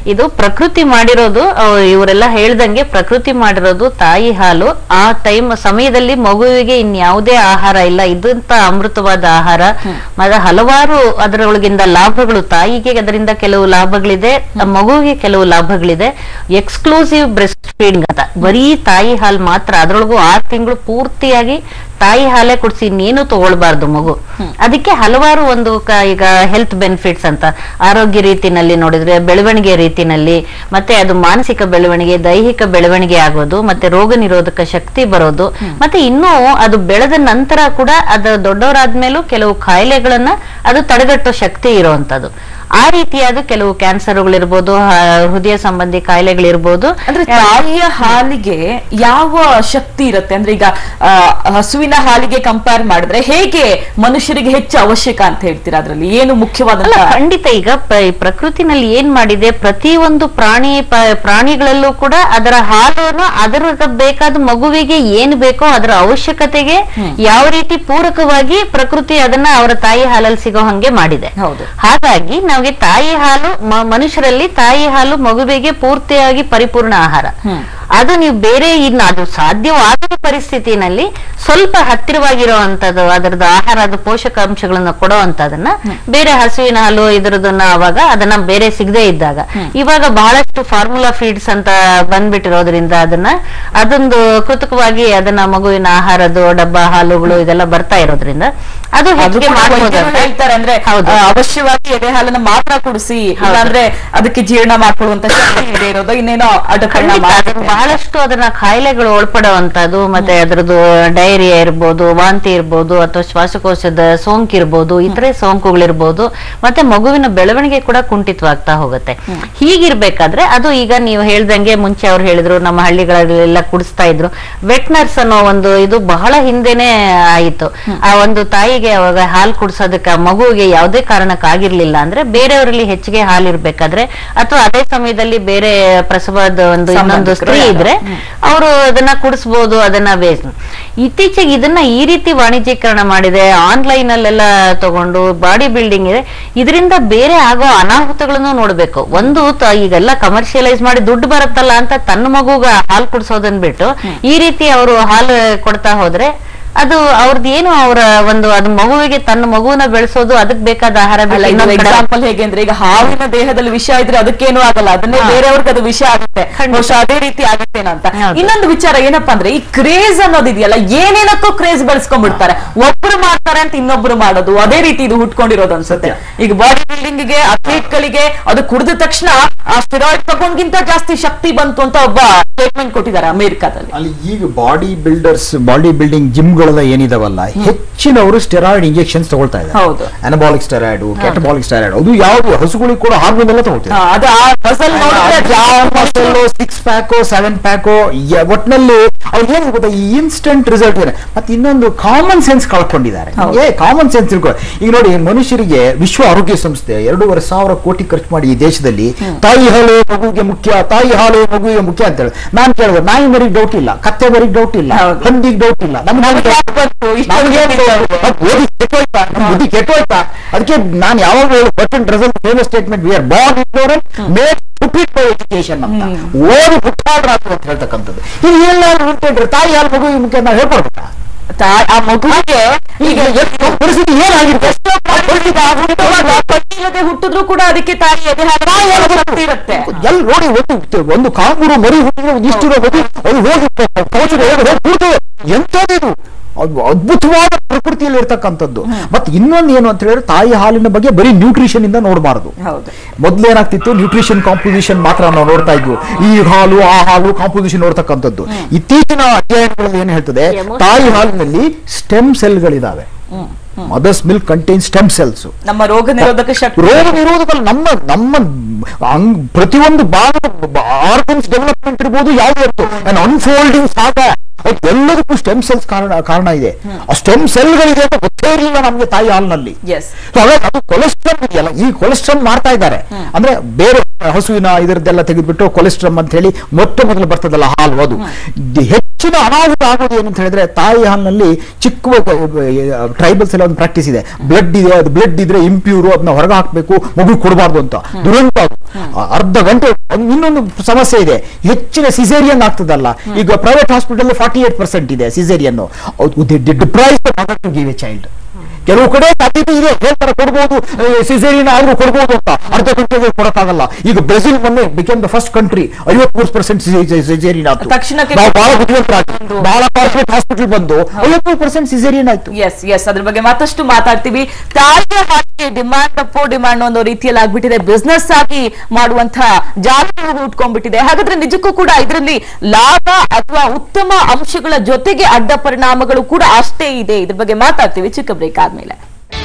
ಇದು ಪ್ರಕೃತಿ ಮಾಡಿರೋದು ಅಹ್, ಇವರೆಲ್ಲ ಹೇಳ್ದಂಗೆ ಪ್ರಕೃತಿ ಮಾಡಿರೋದು ತಾಯಿ ಹಾಲು ಆ ಟೈಮ್ ಸಮಯದಲ್ಲಿ ಮಗುವಿಗೆ ಇನ್ಯಾವುದೇ ಆಹಾರ ಇಲ್ಲ ಇದಂತ ಅಮೃತವಾದ ಆಹಾರ ಮತ್ತೆ ಹಲವಾರು ಅದರೊಳಗಿಂದ ಲಾಭಗಳು ತಾಯಿಗೆ ಅದರಿಂದ ಕೆಲವು ಲಾಭಗಳಿದೆ ಆ ಮಗುವಿಗೆ ಕೆಲವು ಲಾಭಗಳಿದೆ ಎಕ್ಸ್ಕ್ಲೂಸಿವ್ ಬ್ರೆಸ್ಟ್ ಫೀಡಿಂಗ್ ಅಂತ ಬರೀ ತಾಯಿ ಹಾಲು ಮಾತ್ರ ಅದ್ರೊಳಗೂ ಆರು ತಿಂಗಳು ಪೂರ್ತಿಯಾಗಿ ತಾಯಿ ಹಾಲೇ ಕುಡಿಸಿ ಇನ್ನೇನು ತಗೊಳ್ಬಾರ್ದು ಮಗು ಅದಕ್ಕೆ ಹಲವಾರು ಒಂದು ಕ- ಈಗ ಹೆಲ್ತ್ ಬೆನಿಫಿಟ್ಸ್ ಅಂತ ಆರೋಗ್ಯ ರೀತಿನಲ್ಲಿ ನೋಡಿದ್ರೆ ಬೆಳವಣಿಗೆ ರೀತಿನಲ್ಲಿ ಮತ್ತೆ ಅದು ಮಾನಸಿಕ ಬೆಳವಣಿಗೆ ದೈಹಿಕ ಬೆಳವಣಿಗೆ ಆಗೋದು ಮತ್ತೆ ರೋಗ ನಿರೋಧಕ ಶಕ್ತಿ ಬರೋದು ಮತ್ತೆ ಇನ್ನೂ ಅದು ಬೆಳೆದ ನಂತರ ಕೂಡ ಅದು ದೊಡ್ಡವರಾದ್ಮೇಲೂ ಕೆಲವು ಕಾಯಿಲೆಗಳನ್ನ ಅದು ತಡೆಗಟ್ಟೋ ಶಕ್ತಿ ಇರುವಂತದ್ದು ಆ ರೀತಿಯಾದ ಕೆಲವು ಕ್ಯಾನ್ಸರ್ಗಳಿರ್ಬೋದು ಹ- ಹೃದಯ ಸಂಬಂಧಿ ಕಾಯಿಲೆಗಳಿರ್ಬೋದು ಅಂದ್ರೆ ತಾಯಿಯ ಹಾಲಿಗೆ ಯಾವ ಶಕ್ತಿ ಇರುತ್ತೆ ಅಂದ್ರೆ ಈಗ ಆ, ಹಸುವಿನ ಹಾಲಿಗೆ ಕಂಪೇರ್ ಮಾಡಿದ್ರೆ ಹೇಗೆ ಮನುಷ್ಯರಿಗೆ ಹೆಚ್ಚು ಅವಶ್ಯಕ ಅಂತ ಹೇಳ್ತೀರಾ ಅದ್ರಲ್ಲಿ ಏನು ಅಲ್ಲ ಮುಖ್ಯವಾದಂತ ಖಂಡಿತ ಈಗ ಪ- ಈ ಪ್ರಕೃತಿನಲ್ಲಿ ಏನ್ ಮಾಡಿದೆ ಪ್ರತಿಯೊಂದು ಪ್ರಾಣಿ ಪ- ಪ್ರಾಣಿಗಳಲ್ಲೂ ಕೂಡ ಅದರ ಹಾಲನ್ನು ಅದರ ಬೇಕಾದ ಮಗುವಿಗೆ ಏನ್ ಬೇಕೋ ಅದರ ಅವಶ್ಯಕತೆಗೆ ಯಾವ ರೀತಿ ಪೂರಕವಾಗಿ ಪ್ರಕೃತಿ ಅದನ್ನ ಅವರ ತಾಯಿ ಹಾಲಲ್ಲಿ ಸಿಗೋ ಹಂಗೆ ಮಾಡಿದೆ ಹೌದು. ಹಾಗಾಗಿ ನಮಗೆ ತಾಯಿ ಹಾಲು ಮ- ಮನುಷ್ಯರಲ್ಲಿ ತಾಯಿ ಹಾಲು ಮಗುವಿಗೆ ಪೂರ್ತಿಯಾಗಿ ಪರಿಪೂರ್ಣ ಆಹಾರ ಅದು ನೀವು ಬೇರೆ ಇನ್ನು ಅದು ಸಾಧ್ಯವಾಗದ ಪರಿಸ್ಥಿತಿನಲ್ಲಿ ಸ್ವಲ್ಪ ಹತ್ತಿರವಾಗಿರುವಂತದ್ದು ಅದರದ್ದು ಆಹಾರದ ಪೋಷಕಾಂಶಗಳನ್ನ ಕೊಡುವಂತದನ್ನ ಬೇರೆ ಹಸುವಿನ ಹಾಲು ಇದ್ರದನ್ನ ಅವಾಗ ಅದನ್ನ ಬೇರೆ ಸಿಗದೆ ಇದ್ದಾಗ ಇವಾಗ ಬಹಳಷ್ಟು ಫಾರ್ಮುಲಾ ಫೀಡ್ಸ್ ಅಂತ ಬಂದ್ಬಿಟ್ಟಿರೋದ್ರಿಂದ ಅದನ್ನ ಅದೊಂದು ಕೃತಕವಾಗಿ ಅದನ್ನ ಮಗುವಿನ ಆಹಾರದ್ದು ಡಬ್ಬ ಹಾಲುಗಳು ಇದೆಲ್ಲ ಬರ್ತಾ ಇರೋದ್ರಿಂದ ಅದು ಅದು ಹೆಚ್ಚಿಗೆ ಕೂಡ ಮಾಡ್ಬೋದು ವೈದ್ಯರು ಅಂತ. ಹೇಳ್ತಾರೆ ಅಂದ್ರೆ ಹೌದು. ಆ, ಅವಶ್ಯವಾಗಿ ಎದೆ ಹಾಲನ್ನ ಮಾತ್ರ ಕುಡಿಸಿ ಇಲ್ಲಾಂದ್ರೆ ಅದಕ್ಕೆ ಜೀರ್ಣ ಮಾಡ್ಕೊಳ್ಳುವಂತ ಶಕ್ತಿ ಇದೆ ಇರೋದು ಇನ್ನೇನೋ ಅಡ್ಡಪರಿಣಾಮ ಖಂಡಿತ ಅದನ್ನ ಆಗುತ್ತೆ. ಬಹಳಷ್ಟು ಅದನ್ನ ಕಾಯಿಲೆಗಳು ಒಳಪಡುವಂತದ್ದು ಮತ್ತೆ ಅದರದ್ದು ಡೈರಿಯಾ ಇರ್ಬೋದು ವಾಂತಿ ಇರ್ಬೋದು ಅಥವಾ ಶ್ವಾಸಕೋಶದ ಸೋಂಕು ಇರ್ಬೋದು ಇತರೆ ಸೋಂಕುಗಳಿರ್ಬೋದು ಮತ್ತೆ ಮಗುವಿನ ಬೆಳವಣಿಗೆ ಕೂಡ ಕುಂಠಿತವಾಗ್ತಾ ಹೋಗುತ್ತೆ ಹೀಗಿರ್ಬೇಕಾದ್ರೆ ಅದು ಈಗ ನೀವು ಹೇಳ್ದಂಗೆ ಮುಂಚೆ ಅವ್ರು ಹೇಳಿದ್ರು ನಮ್ಮ ಹಳ್ಳಿಗಳಲ್ಲೆಲ್ಲ ಕುಡಿಸ್ತಾ ಇದ್ರು ವೆಟ್ ನರ್ಸ್ ಅನ್ನೋ ಒಂದು ಇದು ಬಹಳ ಹಿಂದೆನೆ ಆಯಿತು ಆ ಒಂದು ತಾಯಿಗೆ ಅವಾಗ ಹಾಲು ಕುಡಿಸೋದಕ್ಕೆ ಆ ಮಗುವಿಗೆ ಯಾವುದೇ ಕಾರಣಕ್ಕಾಗಿರ್ಲಿಲ್ಲ ಅಂದ್ರೆ ಬೇರೆಯವರಲ್ಲಿ ಹೆಚ್ಚಿಗೆ ಹಾಲು ಇರ್ಬೇಕಾದ್ರೆ ಅಥವಾ ಅದೇ ಸಮಯದಲ್ಲಿ ಬೇರೆ ಪ್ರಸವದ ಒಂದು ಇನ್ನೊಂದು ಸ್ತ್ರೀ ಸಂಬಂಧಿಕರು ಇದ್ರೆ ಅವರು ಅದನ್ನ ಕುಡಿಸ್ಬೋದು ಅದನ್ನ ಬೇಸ್ ಇತ್ತೀಚೆಗೆ ಇದನ್ನ ಈ ರೀತಿ ವಾಣಿಜ್ಯೀಕರಣ ಮಾಡಿದೆ ಆನ್ಲೈನ್ ಅಲ್ಲೆಲ್ಲ ತಗೊಂಡು ಬಾಡಿ ಬಿಲ್ಡಿಂಗ್ ಇದೆ ಇದರಿಂದ ಬೇರೆ ಆಗೋ ಅನಾಹುತಗಳನ್ನು ನೋಡ್ಬೇಕು ಒಂದು ತ- ಈಗೆಲ್ಲ ಕಮರ್ಷಿಯಲೈಸ್ ಮಾಡಿ ದುಡ್ಡು ಬರುತ್ತಲ್ಲ ಅಂತ ತನ್ನ ಮಗುಗ ಹಾಲು ಕುಡಿಸೋದನ್ ಬಿಟ್ಟು ಈ ರೀತಿ ಅವರು ಹಾಲು ಕೊಡ್ತಾ ಹೋದ್ರೆ ಅದು ಅವ್ರದ್ದು ಏನು ಅವರ ಒಂದು ಅದು ಮಗುವಿಗೆ ತನ್ನ ಮಗುವನ್ನ ಬೆಳೆಸೋದು ಅದಕ್ಕೆ ಬೇಕಾದ ಆಹಾರ ಅಲ್ಲ ಬಿಟ್ಟು ಇದು ಇನ್ನೊಂದ್ ಕಡೆ- ಎಕ್ಸಾಂಪಲ್ ಹೇಗೆ ಅಂದ್ರೆ ಈಗ ಹಾವಿನ ದೇಹದಲ್ಲಿ ವಿಷ ಇದ್ರೆ ಅದಕ್ಕೇನು ಆಗಲ್ಲ ಅದನ್ನೇ ಬೇರೆಯವ್ರಿಗೆ ಅದು ವಿಷ ಆಗುತ್ತೆ ಖಂಡಿತ. ಬಹುಶಃ ಅದೇ ರೀತಿ ಆಗುತ್ತೇನೋ ಅಂತ ಹೌದು. ಇನ್ನೊಂದು ವಿಚಾರ ಏನಪ್ಪಾ ಅಂದ್ರೆ ಈ ಕ್ರೇಜ್ ಅನ್ನೋದಿದೆಯಲ್ಲ ಏನೇನಕ್ಕೂ ಕ್ರೇಜ್ ಬೆಳೆಸ್ಕೊಂಡ್ಬಿಡ್ತಾರೆ ಒಬ್ರು ಮಾಡ್ತಾರೆ ಅಂತ ಇನ್ನೊಬ್ರು ಮಾಡೋದು ಅದೇ ರೀತಿ ಇದು ಹುಟ್ಕೊಂಡಿರೋದು ಅನ್ಸುತ್ತೆ ಈಗ ಬಾಡಿ ಬಿಲ್ಡಿಂಗ್ ಗೆ ಅಥ್ಲೀಟ್ ಗಳಿಗೆ ಅದು ಕುಡಿದ ತಕ್ಷಣ ಆ ಸ್ಟಿರಾಯ್ಡ್ ತಗೊಂಡ್ಗಿಂತ ಜಾಸ್ತಿ ಶಕ್ತಿ ಬಂತು ಅಂತ ಒಬ್ಬ ಸ್ಟೇಟ್ಮೆಂಟ್ ಕೊಟ್ಟಿದ್ದಾರೆ ಅಮೆರಿಕಾದಲ್ಲಿ ಅಲ್ಲಿ ಈಗ ಬಾಡಿ ಬಿಲ್ಡರ್ಸ್ ಬಾಡಿ ಬಿಲ್ಡಿಂಗ್ ಜಿಮ್ಗಳೆಲ್ಲ ಏನಿದಾವಲ್ಲ ಹೆಚ್ಚಿನವರು ಸ್ಟೆರಾಯ್ಡ್ ಇಂಜೆಕ್ಷನ್ಸ್ ತಗೊಳ್ತಾ ಇದ್ದಾರೆ ಹೌದು. ಅನಬಾಲಿಕ್ ಸ್ಟೆರಾಯ್ಡ್ ಕೆಟಬಾಲಿಕ್ ಸ್ಟೆರಾಯ್ಡ್ ಅದು ಯಾವುದು ಹಸುಗಳಿಗೆ ಕೂಡ ಹಾರ್ಮೋನ್ ಎಲ್ಲ ತಗೊಳ್ತಾರೆ ಹಾ, ಅದು ಆ ಮಸಲ್ ನೋಡಿದ್ರೆ ಸಿಕ್ಸ್ ಪ್ಯಾಕೋ ಸೆವೆನ್ ಪ್ಯಾಕೋ ಒಟ್ನಲ್ಲಿ ಅವ್ರಿಗೆ ಏನು ಗೊತ್ತಾ ಈ ಇನ್ಸ್ಟೆಂಟ್ ರಿಸಲ್ಟ್ ಇದೆ ಮತ್ತೆ ಇನ್ನೊಂದು ಕಾಮನ್ ಸೆನ್ಸ್ ಕಳ್ಕೊಂಡಿದ್ದಾರೆ ಹೌದು. ಏ ಕಾಮನ್ ಸೆನ್ಸ್ ತಿಳ್ಕೊ ಈಗ ನೋಡಿ ಮನುಷ್ಯರಿಗೆ ವಿಶ್ವ ಆರೋಗ್ಯ ಸಂಸ್ಥೆ ಎರಡೂವರೆ ಸಾವಿರ ಕೋಟಿ ಖರ್ಚು ಮಾಡಿ ಈ ದೇಶದಲ್ಲಿ ತಾಯಿ ಹಾಲು ಮಗುವಿಗೆ ಮುಖ್ಯ ತಾಯಿ ಹಾಲು ಮಗುವಿಗೆ ಮುಖ್ಯ ಅಂತ ಹೇಳಿ ನಾನು ಕೇಳಿದೆ ನಾಯಿ ಮರಿಗೆ ಡೌಟ್ ಇಲ್ಲ ಕತ್ತೆ ಮರಿಗೆ ಡೌಟ್ ಇಲ್ಲ ಹೌದು. ಹಂದಿಗೆ ಡೌಟ್ ಇಲ್ಲ ನಮ್ಗೆ ನಮ್ಗೆ ಯಾಕ್ ಬಂತು? ಇಷ್ಟೊಂದು ನಮ್ಗೇನ್ ಗೊತ್ತಿಲ್ಲ. ಅದು ಓದಿ ಕೆಟ್ಟೋಯ್ತಾ ನಮ್ ಬುದ್ಧಿ ಕೆಟ್ಟೋಯ್ತಾ ಅದಕ್ಕೆ ನಾನು ಯಾವಾಗ ಹೇಳಿ Bertrand Russell famous statement we are born ignorant made stupid by education ಅಂತ ಓದಿ ಹುಟ್ಟಾಡ್ರಾತು ಅಂತ ಹೇಳ್ತಕ್ಕಂಥದ್ದು ಇದು ಎಲ್ಲಾರು ಹುಟ್ಟಿದ್ರೆ ತಾಯಿ ಹಾಲು ಮಗುವಿಗೆ ಮುಖ್ಯ ನಾವು ಹೇಳ್ಕೊಡ್ಬೇಕಾ ತಾ- ಆ ಮಗುವಿಗೆ ಈಗ ಎಷ್ಟು ಪರಿಸ್ಥಿತಿ ಏನಾಗಿದೆ ಇಲ್ಲದೆ ಹುಟ್ಟಿದ್ರು ಕೂಡ ಅದಕ್ಕೆ ತಾಯಿ ಎದೆ ಹಾಲು ಶಕ್ತಿ ಇರುತ್ತೆ ಎಲ್ಲಿ ನೋಡಿ ಒಂದು ಒಂದು ಕಾಂಗೂರು ಮರಿ ಹುಟ್ಟಿದ್ರೆ ಒಂದು ಇಷ್ಟು ಮಗು ಅದು ಹೋಗಿ ಕವಚದ ಒಳಗೆ ಹೋಗಿ ಕೂರ್ತದೆ ಎಂಥದಿದು ಅದು ಅದ್ಭುತವಾದ ಪ್ರಕೃತಿಯಲ್ಲಿ ಇರ್ತಕ್ಕಂಥದ್ದು ಮತ್ತೆ ಇನ್ನೊಂದು ಏನು ಅಂತ ಹೇಳಿದ್ರೆ ತಾಯಿ ಹಾಲಿನ ಬಗ್ಗೆ ಬರೀ ನ್ಯೂಟ್ರಿಷನ್ ಇಂದ ನೋಡಬಾರದು ಹೌದು. ಮೊದ್ಲೇನಾಗ್ತಿತ್ತು ನ್ಯೂಟ್ರಿಷನ್ ಕಾಂಪೋಸಿಷನ್ ಮಾತ್ರ ನಾವು ನೋಡ್ತಾ ಇದ್ವು ಈ ಹಾಲು ಆ ಹಾಲು ಕಾಂಪೋಸಿಷನ್ ನೋಡ್ತಕ್ಕಂಥದ್ದು ಇತ್ತೀಚಿನ ಅಧ್ಯಯನಗಳಲ್ಲಿ ಏನು ಹೇಳ್ತದೆ Emotion. ತಾಯಿ ಹಾಲಿನಲ್ಲಿ ಸ್ಟೆಮ್ ಸೆಲ್ಗಳಿದಾವೆ mother's milk contain stem cells ನಮ್ಮ ರೋಗ ನಿರೋಧಕ ಶಕ್ತಿ ರೋಗ ನಿರೋಧಕ ನಮ್ಮ ನಮ್ಮ ಅಂಗ್ ಪ್ರತಿಯೊಂದು ಭಾಗದ ಆರ್ಗನ್ಸ್ ಡೆವಲಪ್ಮೆಂಟ್ ಇರ್ಬೋದು ಯಾವ್ದು ಇರ್ಬೋದು ಅನ್ಫೋಲ್ಡಿಂಗ್ ಸಾಗ ಅದಕ್ಕೆ ಎಲ್ಲದಕ್ಕೂ ಸ್ಟೆಮ್ ಸೆಲ್ಸ್ ಕಾರಣ ಕಾರಣ ಇದೆ ಆ ಸ್ಟೆಮ್ ಸೆಲ್ಗಳಿದೆ ಅಂತ ಗೊತ್ತೇ ಇರಲಿಲ್ಲ ನಮಗೆ ತಾಯಿ ಹಾಲಿನಲ್ಲಿ Yes. So ಹಾಗಾಗಿ ಅದು ಕೊಲೆಸ್ಟ್ರಾಲ್ ಇದೆಯಲ್ಲ ಈ ಕೊಲೆಸ್ಟ್ರಾಲ್ ಮಾಡ್ತಾ ಇದ್ದಾರೆ ಅಂದ್ರೆ ಬೇರೆ ಹಸುವಿನ ಇದರದ್ದೆಲ್ಲ ತೆಗೆದ್ಬಿಟ್ಟು ಕೊಲೆಸ್ಟ್ರಾಲ್ ಅಂತ ಹೇಳಿ ಮೊಟ್ಟ ಮೊದಲು ಬರ್ತದಲ್ಲ ಹಾಲು ಅದು ದಿ- ಹೆಚ್ಚು ಹೆಚ್ಚಿನ ಅನಾಹುತ ಆಗೋದು ಏನಂತ ಹೇಳಿದ್ರೆ ತಾಯಿ ಹಾಲಿನಲ್ಲಿ ಚಿಕ್ಕ ಟ್ರೈಬಲ್ಸ್ ಎಲ್ಲ ಒಂದು ಪ್ರಾಕ್ಟೀಸ್ ಇದೆ ಬ್ಲಡ್ ಇದೆ ಅದು ಬ್ಲಡ್ ಇದ್ರೆ ಇಂಪ್ಯೂರು ಅದನ್ನ ಹೊರಗೆ ಹಾಕಬೇಕು ಮಗು ಕೊಡಬಾರ್ದು ಅಂತ ದುರಂತ ಅದು. ಆ, ಅರ್ಧ ಗಂಟೆ ಒಂದ್- ಇನ್ನೊಂದು ಸಮಸ್ಯೆ ಇದೆ ಹೆಚ್ಚಿನ ಸಿಸೇರಿಯನ್ ಆಗ್ತದಲ್ಲ ಈಗ private hospital forty eight percent ಇದೆ caesarean the price to give a child ಕೆಲವು ಕಡೆ ಸಾಧ್ಯತೆ ಇದೆ ಹೇಳ್ತಾರೆ ಕೊಡ್ಬೋದು ಸಿಸೇರಿಯನ್ ಆದ್ರೂ ಕೊಡ್ಬೋದು ಅಂತ ಅರ್ಧ ಗಂಟೆಗೆ ಕೊಡಕ್ಕಾಗಲ್ಲ ಈಗ ಬ್ರೆಜಿಲ್ ಮೊನ್ನೆ ಬಿಕೇಮ್ ದ ಫಸ್ಟ್ ಕಂಟ್ರಿ ಐವತ್ಮೂರು ಪರ್ಸೆಂಟ್ ಸಿಸೇರಿಯನ್ ಆಯ್ತು ತಕ್ಷಣಕ್ಕೆ ನಾವು ಬಹಳ ಬುದ್ಧಿವಂತರಾಗಿ ಬಹಳ ಕಾರ್ಪೊರೇಟ್ ಹಾಸ್ಪಿಟಲ್ ಬಂದು ಐವತ್ಮೂರು ಪರ್ಸೆಂಟ್ ಸಿಸೇರಿಯನ್ ಆಯ್ತು ಎಸ್ ಎಸ್ ಅದ್ರ ಬಗ್ಗೆ ಮತ್ತಷ್ಟು ಮಾತಾಡ್ತೀವಿ ತಾಯಿಯ ಹಾಲಿಗೆ ಡಿಮಾಂಡ್ ಅಪ್ಪೋ ಡಿಮಾಂಡ್ ಅನ್ನೋ ರೀತಿಯಲ್ಲಿ ಆಗ್ಬಿಟ್ಟಿದೆ ಬಿಸ್ನೆಸ್ ಆಗಿ ಮಾಡುವಂತಹ ಜಾಲಗಳು ಉಟ್ಕೊಂಡ್ಬಿಟ್ಟಿದೆ ಹಾಗಾದ್ರೆ ನಿಜಕ್ಕೂ ಕೂಡ ಇದರಲ್ಲಿ ಲಾಭ ಅಥವಾ ಉತ್ತಮ ಅಂಶಗಳ ಜೊತೆಗೆ ಅಡ್ಡ ಪರಿಣಾಮಗಳು ಕೂಡ ಅಷ್ಟೇ ಇದೆ ಇದ್ರ ಬಗ್ಗೆ ಮಾತಾಡ್ತೀವಿ ಚಿಕ್ಕ ಬ್ರೇಕ್ ಆದ್ಮೇಲೆ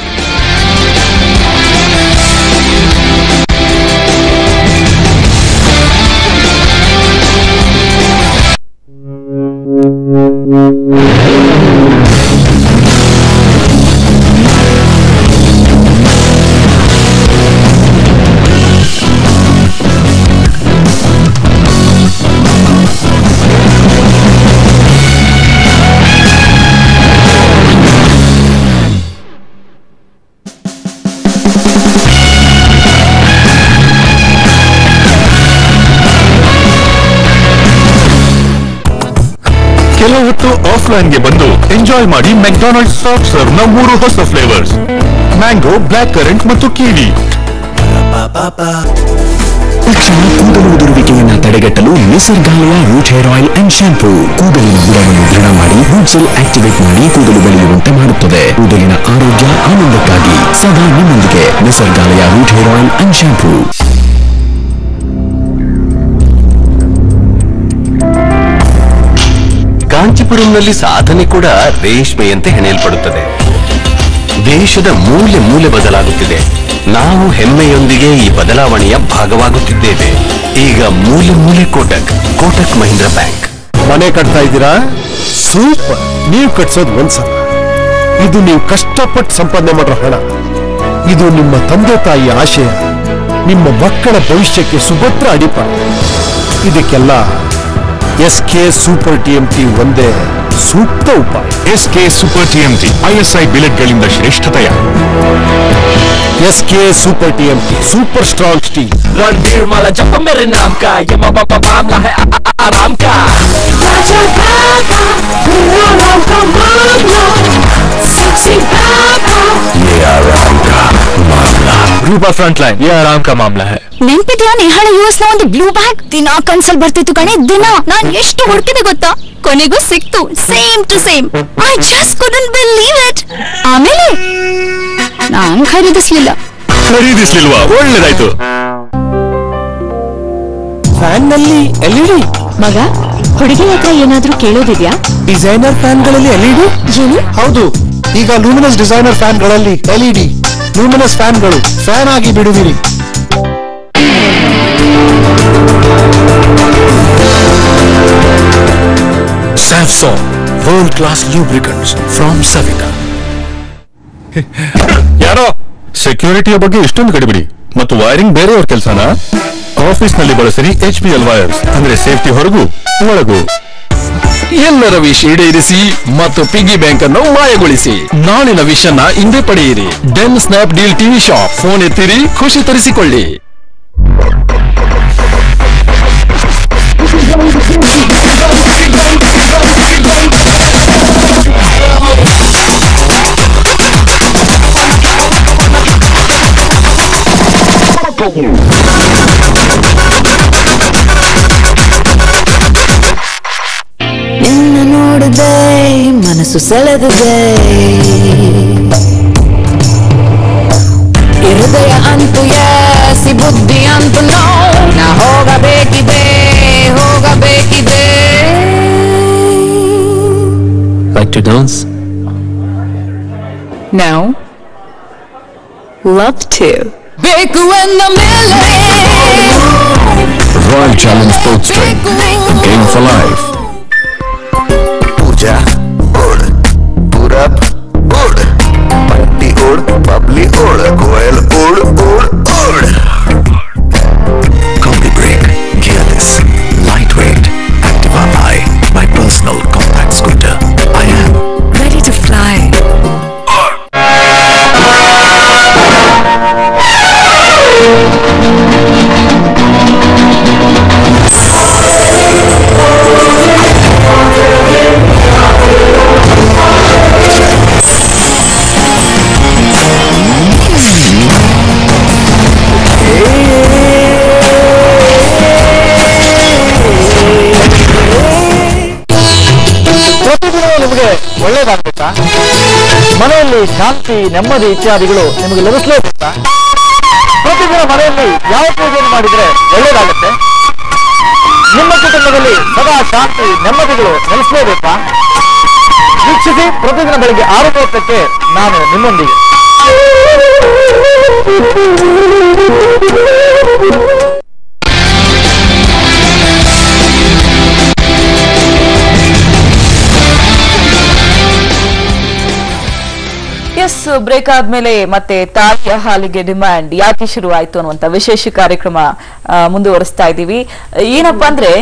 ಕೆಲವು ಹೊತ್ತು ಆಫ್ಲೈನ್ಗೆ ಬಂದು ಎಂಜಾಯ್ ಮಾಡಿ ಮೆಕ್ಡೊನಾಲ್ಡ್ ಸಾಫ್ಟ್ ಸರ್ವ್ ನ ಮೂರು ಹೊಸ ಫ್ಲೇವರ್ಸ್ ಮ್ಯಾಂಗೋ ಬ್ಲಾಕ್ ಕರೆಂಟ್ ಮತ್ತು ಕೀವಿ ತಕ್ಷಣ ಕೂದಲು ಉದುರುವಿಕೆಯನ್ನ ತಡೆಗಟ್ಟಲು Nisargalaya root hair oil and shampoo ಕೂದಲಿನ ಬುಡವನ್ನು ದೃಢ ಮಾಡಿ ರೂಟ್ ಸೆಲ್ ಆಕ್ಟಿವೇಟ್ ಮಾಡಿ ಕೂದಲು ಬೆಳೆಯುವಂತೆ ಮಾಡುತ್ತದೆ ಕೂದಲಿನ ಆರೋಗ್ಯ ಆನಂದಕ್ಕಾಗಿ ಸದಾ ನಿಮ್ಮೊಂದಿಗೆ Nisargalaya root hair oil and shampoo ಕಾಂಚೀಪುರಂನಲ್ಲಿ ಸಾಧನೆ ಕೂಡ ರೇಷ್ಮೆಯಂತೆ ಹೆಣೆಯಲ್ಪಡುತ್ತದೆ ದೇಶದ ಮೂಲೆ ಮೂಲೆ ಬದಲಾಗುತ್ತಿದೆ ನಾವು ಹೆಮ್ಮೆಯೊಂದಿಗೆ ಈ ಬದಲಾವಣೆಯ ಭಾಗವಾಗುತ್ತಿದ್ದೇವೆ ಈಗ ಮೂಲೆ ಮೂಲೆ ಕೋಟಕ್ ಕೋಟಕ್ ಮಹೀಂದ್ರ ಬ್ಯಾಂಕ್ ಮನೆ ಕಟ್ತಾ ಇದ್ದೀರಾ ಸೂಪರ್ ನೀವು ಕಟ್ಸೋದು ಒಂದ್ಸಲ ಇದು ನೀವು ಕಷ್ಟಪಟ್ಟು ಸಂಪಾದನೆ ಮಾಡೋ ಹಣ ಇದು ನಿಮ್ಮ ತಂದೆ ತಾಯಿ ಆಶಯ ನಿಮ್ಮ ಮಕ್ಕಳ ಭವಿಷ್ಯಕ್ಕೆ ಸುಭದ್ರ ಅಡಿಪಾಯ ಇದಕ್ಕೆಲ್ಲ S K super T M T ಒಂದೇ ಸೂಕ್ತ ಉಪಾಯ S K super TMT ISI ಬಿಲೆಟ್ಗಳಿಂದ ಶ್ರೇಷ್ಠ ತಯಾರು S K super T M T super strong steel Ranveer माला जप मेरे नाम का ये माँ बापा मामला है आ- आ- आराम का रूपा फ्रंटलाइन ये आराम का मामला है ನೆನ್ಪಿದ್ಯಾ ನೇಹಾಳ ಯುಎಸ್ ನ ಒಂದು ಬ್ಲೂ ಬ್ಯಾಗ್ ದಿನ ಕನ್ಸಲ್ ಬರ್ತಿತ್ತು ಕಣೆ ದಿನ ನಾನ್ ಎಷ್ಟು ಹುಡುಕಿದೆ ಗೊತ್ತಾ ಕೊನೆಗೂ ಸಿಕ್ತು same to same I just couldn't believe it ಆಮೇಲೆ ನಾನ್ ಖರೀದಿಸ್ಲಿಲ್ಲ ಖರೀದಿಸ್ಲಿಲ್ವಾ ಒಳ್ಳೇದಾಯ್ತು ಫ್ಯಾನ್ ನಲ್ಲಿ ಎಲ್ಇಡಿ ಮಗ ಹುಡುಗಿ ಹತ್ರ ಏನಾದ್ರೂ ಕೇಳೋದಿದ್ಯಾ ಡಿಸೈನರ್ ಫ್ಯಾನ್ ಗಳಲ್ಲಿ ಎಲ್ಇಡಿ ಏನು ಹೌದು ಈಗ ಲೂಮಿನಸ್ ಡಿಸೈನರ್ ಫ್ಯಾನ್ಗಳಲ್ಲಿ ಎಲ್ಇಡಿ ಲೂಮಿನಸ್ ಫ್ಯಾನ್ಗಳು ಫ್ಯಾನ್ ಆಗಿ ಬಿಡುವಿರಿ Samsung world class lubricants from Savita ಯಾರೋ ಸೆಕ್ಯೂರಿಟಿಯ ಬಗ್ಗೆ ಇಷ್ಟೊಂದು ಗಡಿಬಿಡಿ ಮತ್ತು ವೈರಿಂಗ್ ಬೇರೆಯವ್ರ ಕೆಲಸನ ಆಫೀಸ್ ನಲ್ಲಿ ಬಳಸಿರಿ ಎಚ್ ಪಿ ಎಲ್ ವೈರ್ಸ್ ಅಂದ್ರೆ ಸೇಫ್ಟಿ ಹೊರಗೂ ಒಳಗೂ ಎಲ್ಲರ ವಿಶ್ ಈಡೇರಿಸಿ ಮತ್ತು ಪಿಗಿ ಬ್ಯಾಂಕ್ ಅನ್ನು ಮಾಯಗೊಳಿಸಿ ನಾಳಿನ ವಿಶ್ ಅನ್ನ ಇಂದೇ ಪಡೆಯಿರಿ Den Snapdeal TV shop phone ಎತ್ತಿರಿ ಖುಷಿ ತರಿಸಿಕೊಳ್ಳಿ ನಿನ್ನ ನೋಡಿದೆ ಮನಸ್ಸು ಸೆಳೆದಿದೆ ಈ ಹೃದಯ ಅಂತೂ ಯಾಸಿ ಬುದ್ಧಿ ಅಂತೂ ನೋ ನಾ ಹೋಗಬೇಕಿದೆ ಹೋಗಬೇಕಿದೆ Like to dance? No. Love to. ಬೇಕು ಎಂದ ಮೇಲೆ Royal Challenge Sports Drink. A game for life. पूजा ओढ़ पूरब ओढ़ पट्टी ओढ़ बबली ओढ़ कोयल ओढ़ ओढ़ ओढ़ Coffee break, gearless, lightweight, Activa I, my personal ಶಾಂತಿ ನೆಮ್ಮದಿ ಇತ್ಯಾದಿಗಳು ನಿಮಗೆ ಲಭಿಸಲೇಬೇಕಾ ಪ್ರತಿದಿನ ಮನೆಯಲ್ಲಿ ಯಾವ ಪೂಜೆಯನ್ನು ಮಾಡಿದ್ರೆ ಒಳ್ಳೇದಾಗುತ್ತೆ ನಿಮ್ಮ ಕುಟುಂಬದಲ್ಲಿ ಸದಾ ಶಾಂತಿ ನೆಮ್ಮದಿಗಳು ನೆಲೆಸಲೇಬೇಕಾ ವೀಕ್ಷಿಸಿ ಪ್ರತಿದಿನ ಬೆಳಿಗ್ಗೆ ಆರು ಮೂವತ್ತಕ್ಕೆ ನಾನು ನಿಮ್ಮೊಂದಿಗೆ ಎಸ್ ಬ್ರೇಕ್ ಆದ್ಮೇಲೆ ಮತ್ತೆ ತಾಯಿಯ ಹಾಲಿಗೆ ಡಿಮ್ಯಾಂಡ್ ಯಾಕೆ ಶುರು ಆಯ್ತು ಅನ್ನುವಂತ ವಿಶೇಷ ಕಾರ್ಯಕ್ರಮ ಆ, ಮುಂದುವರಿಸ್ತಾ ಇದ್ದೀವಿ ಏನಪ್ಪಾ ಅಂದ್ರೆ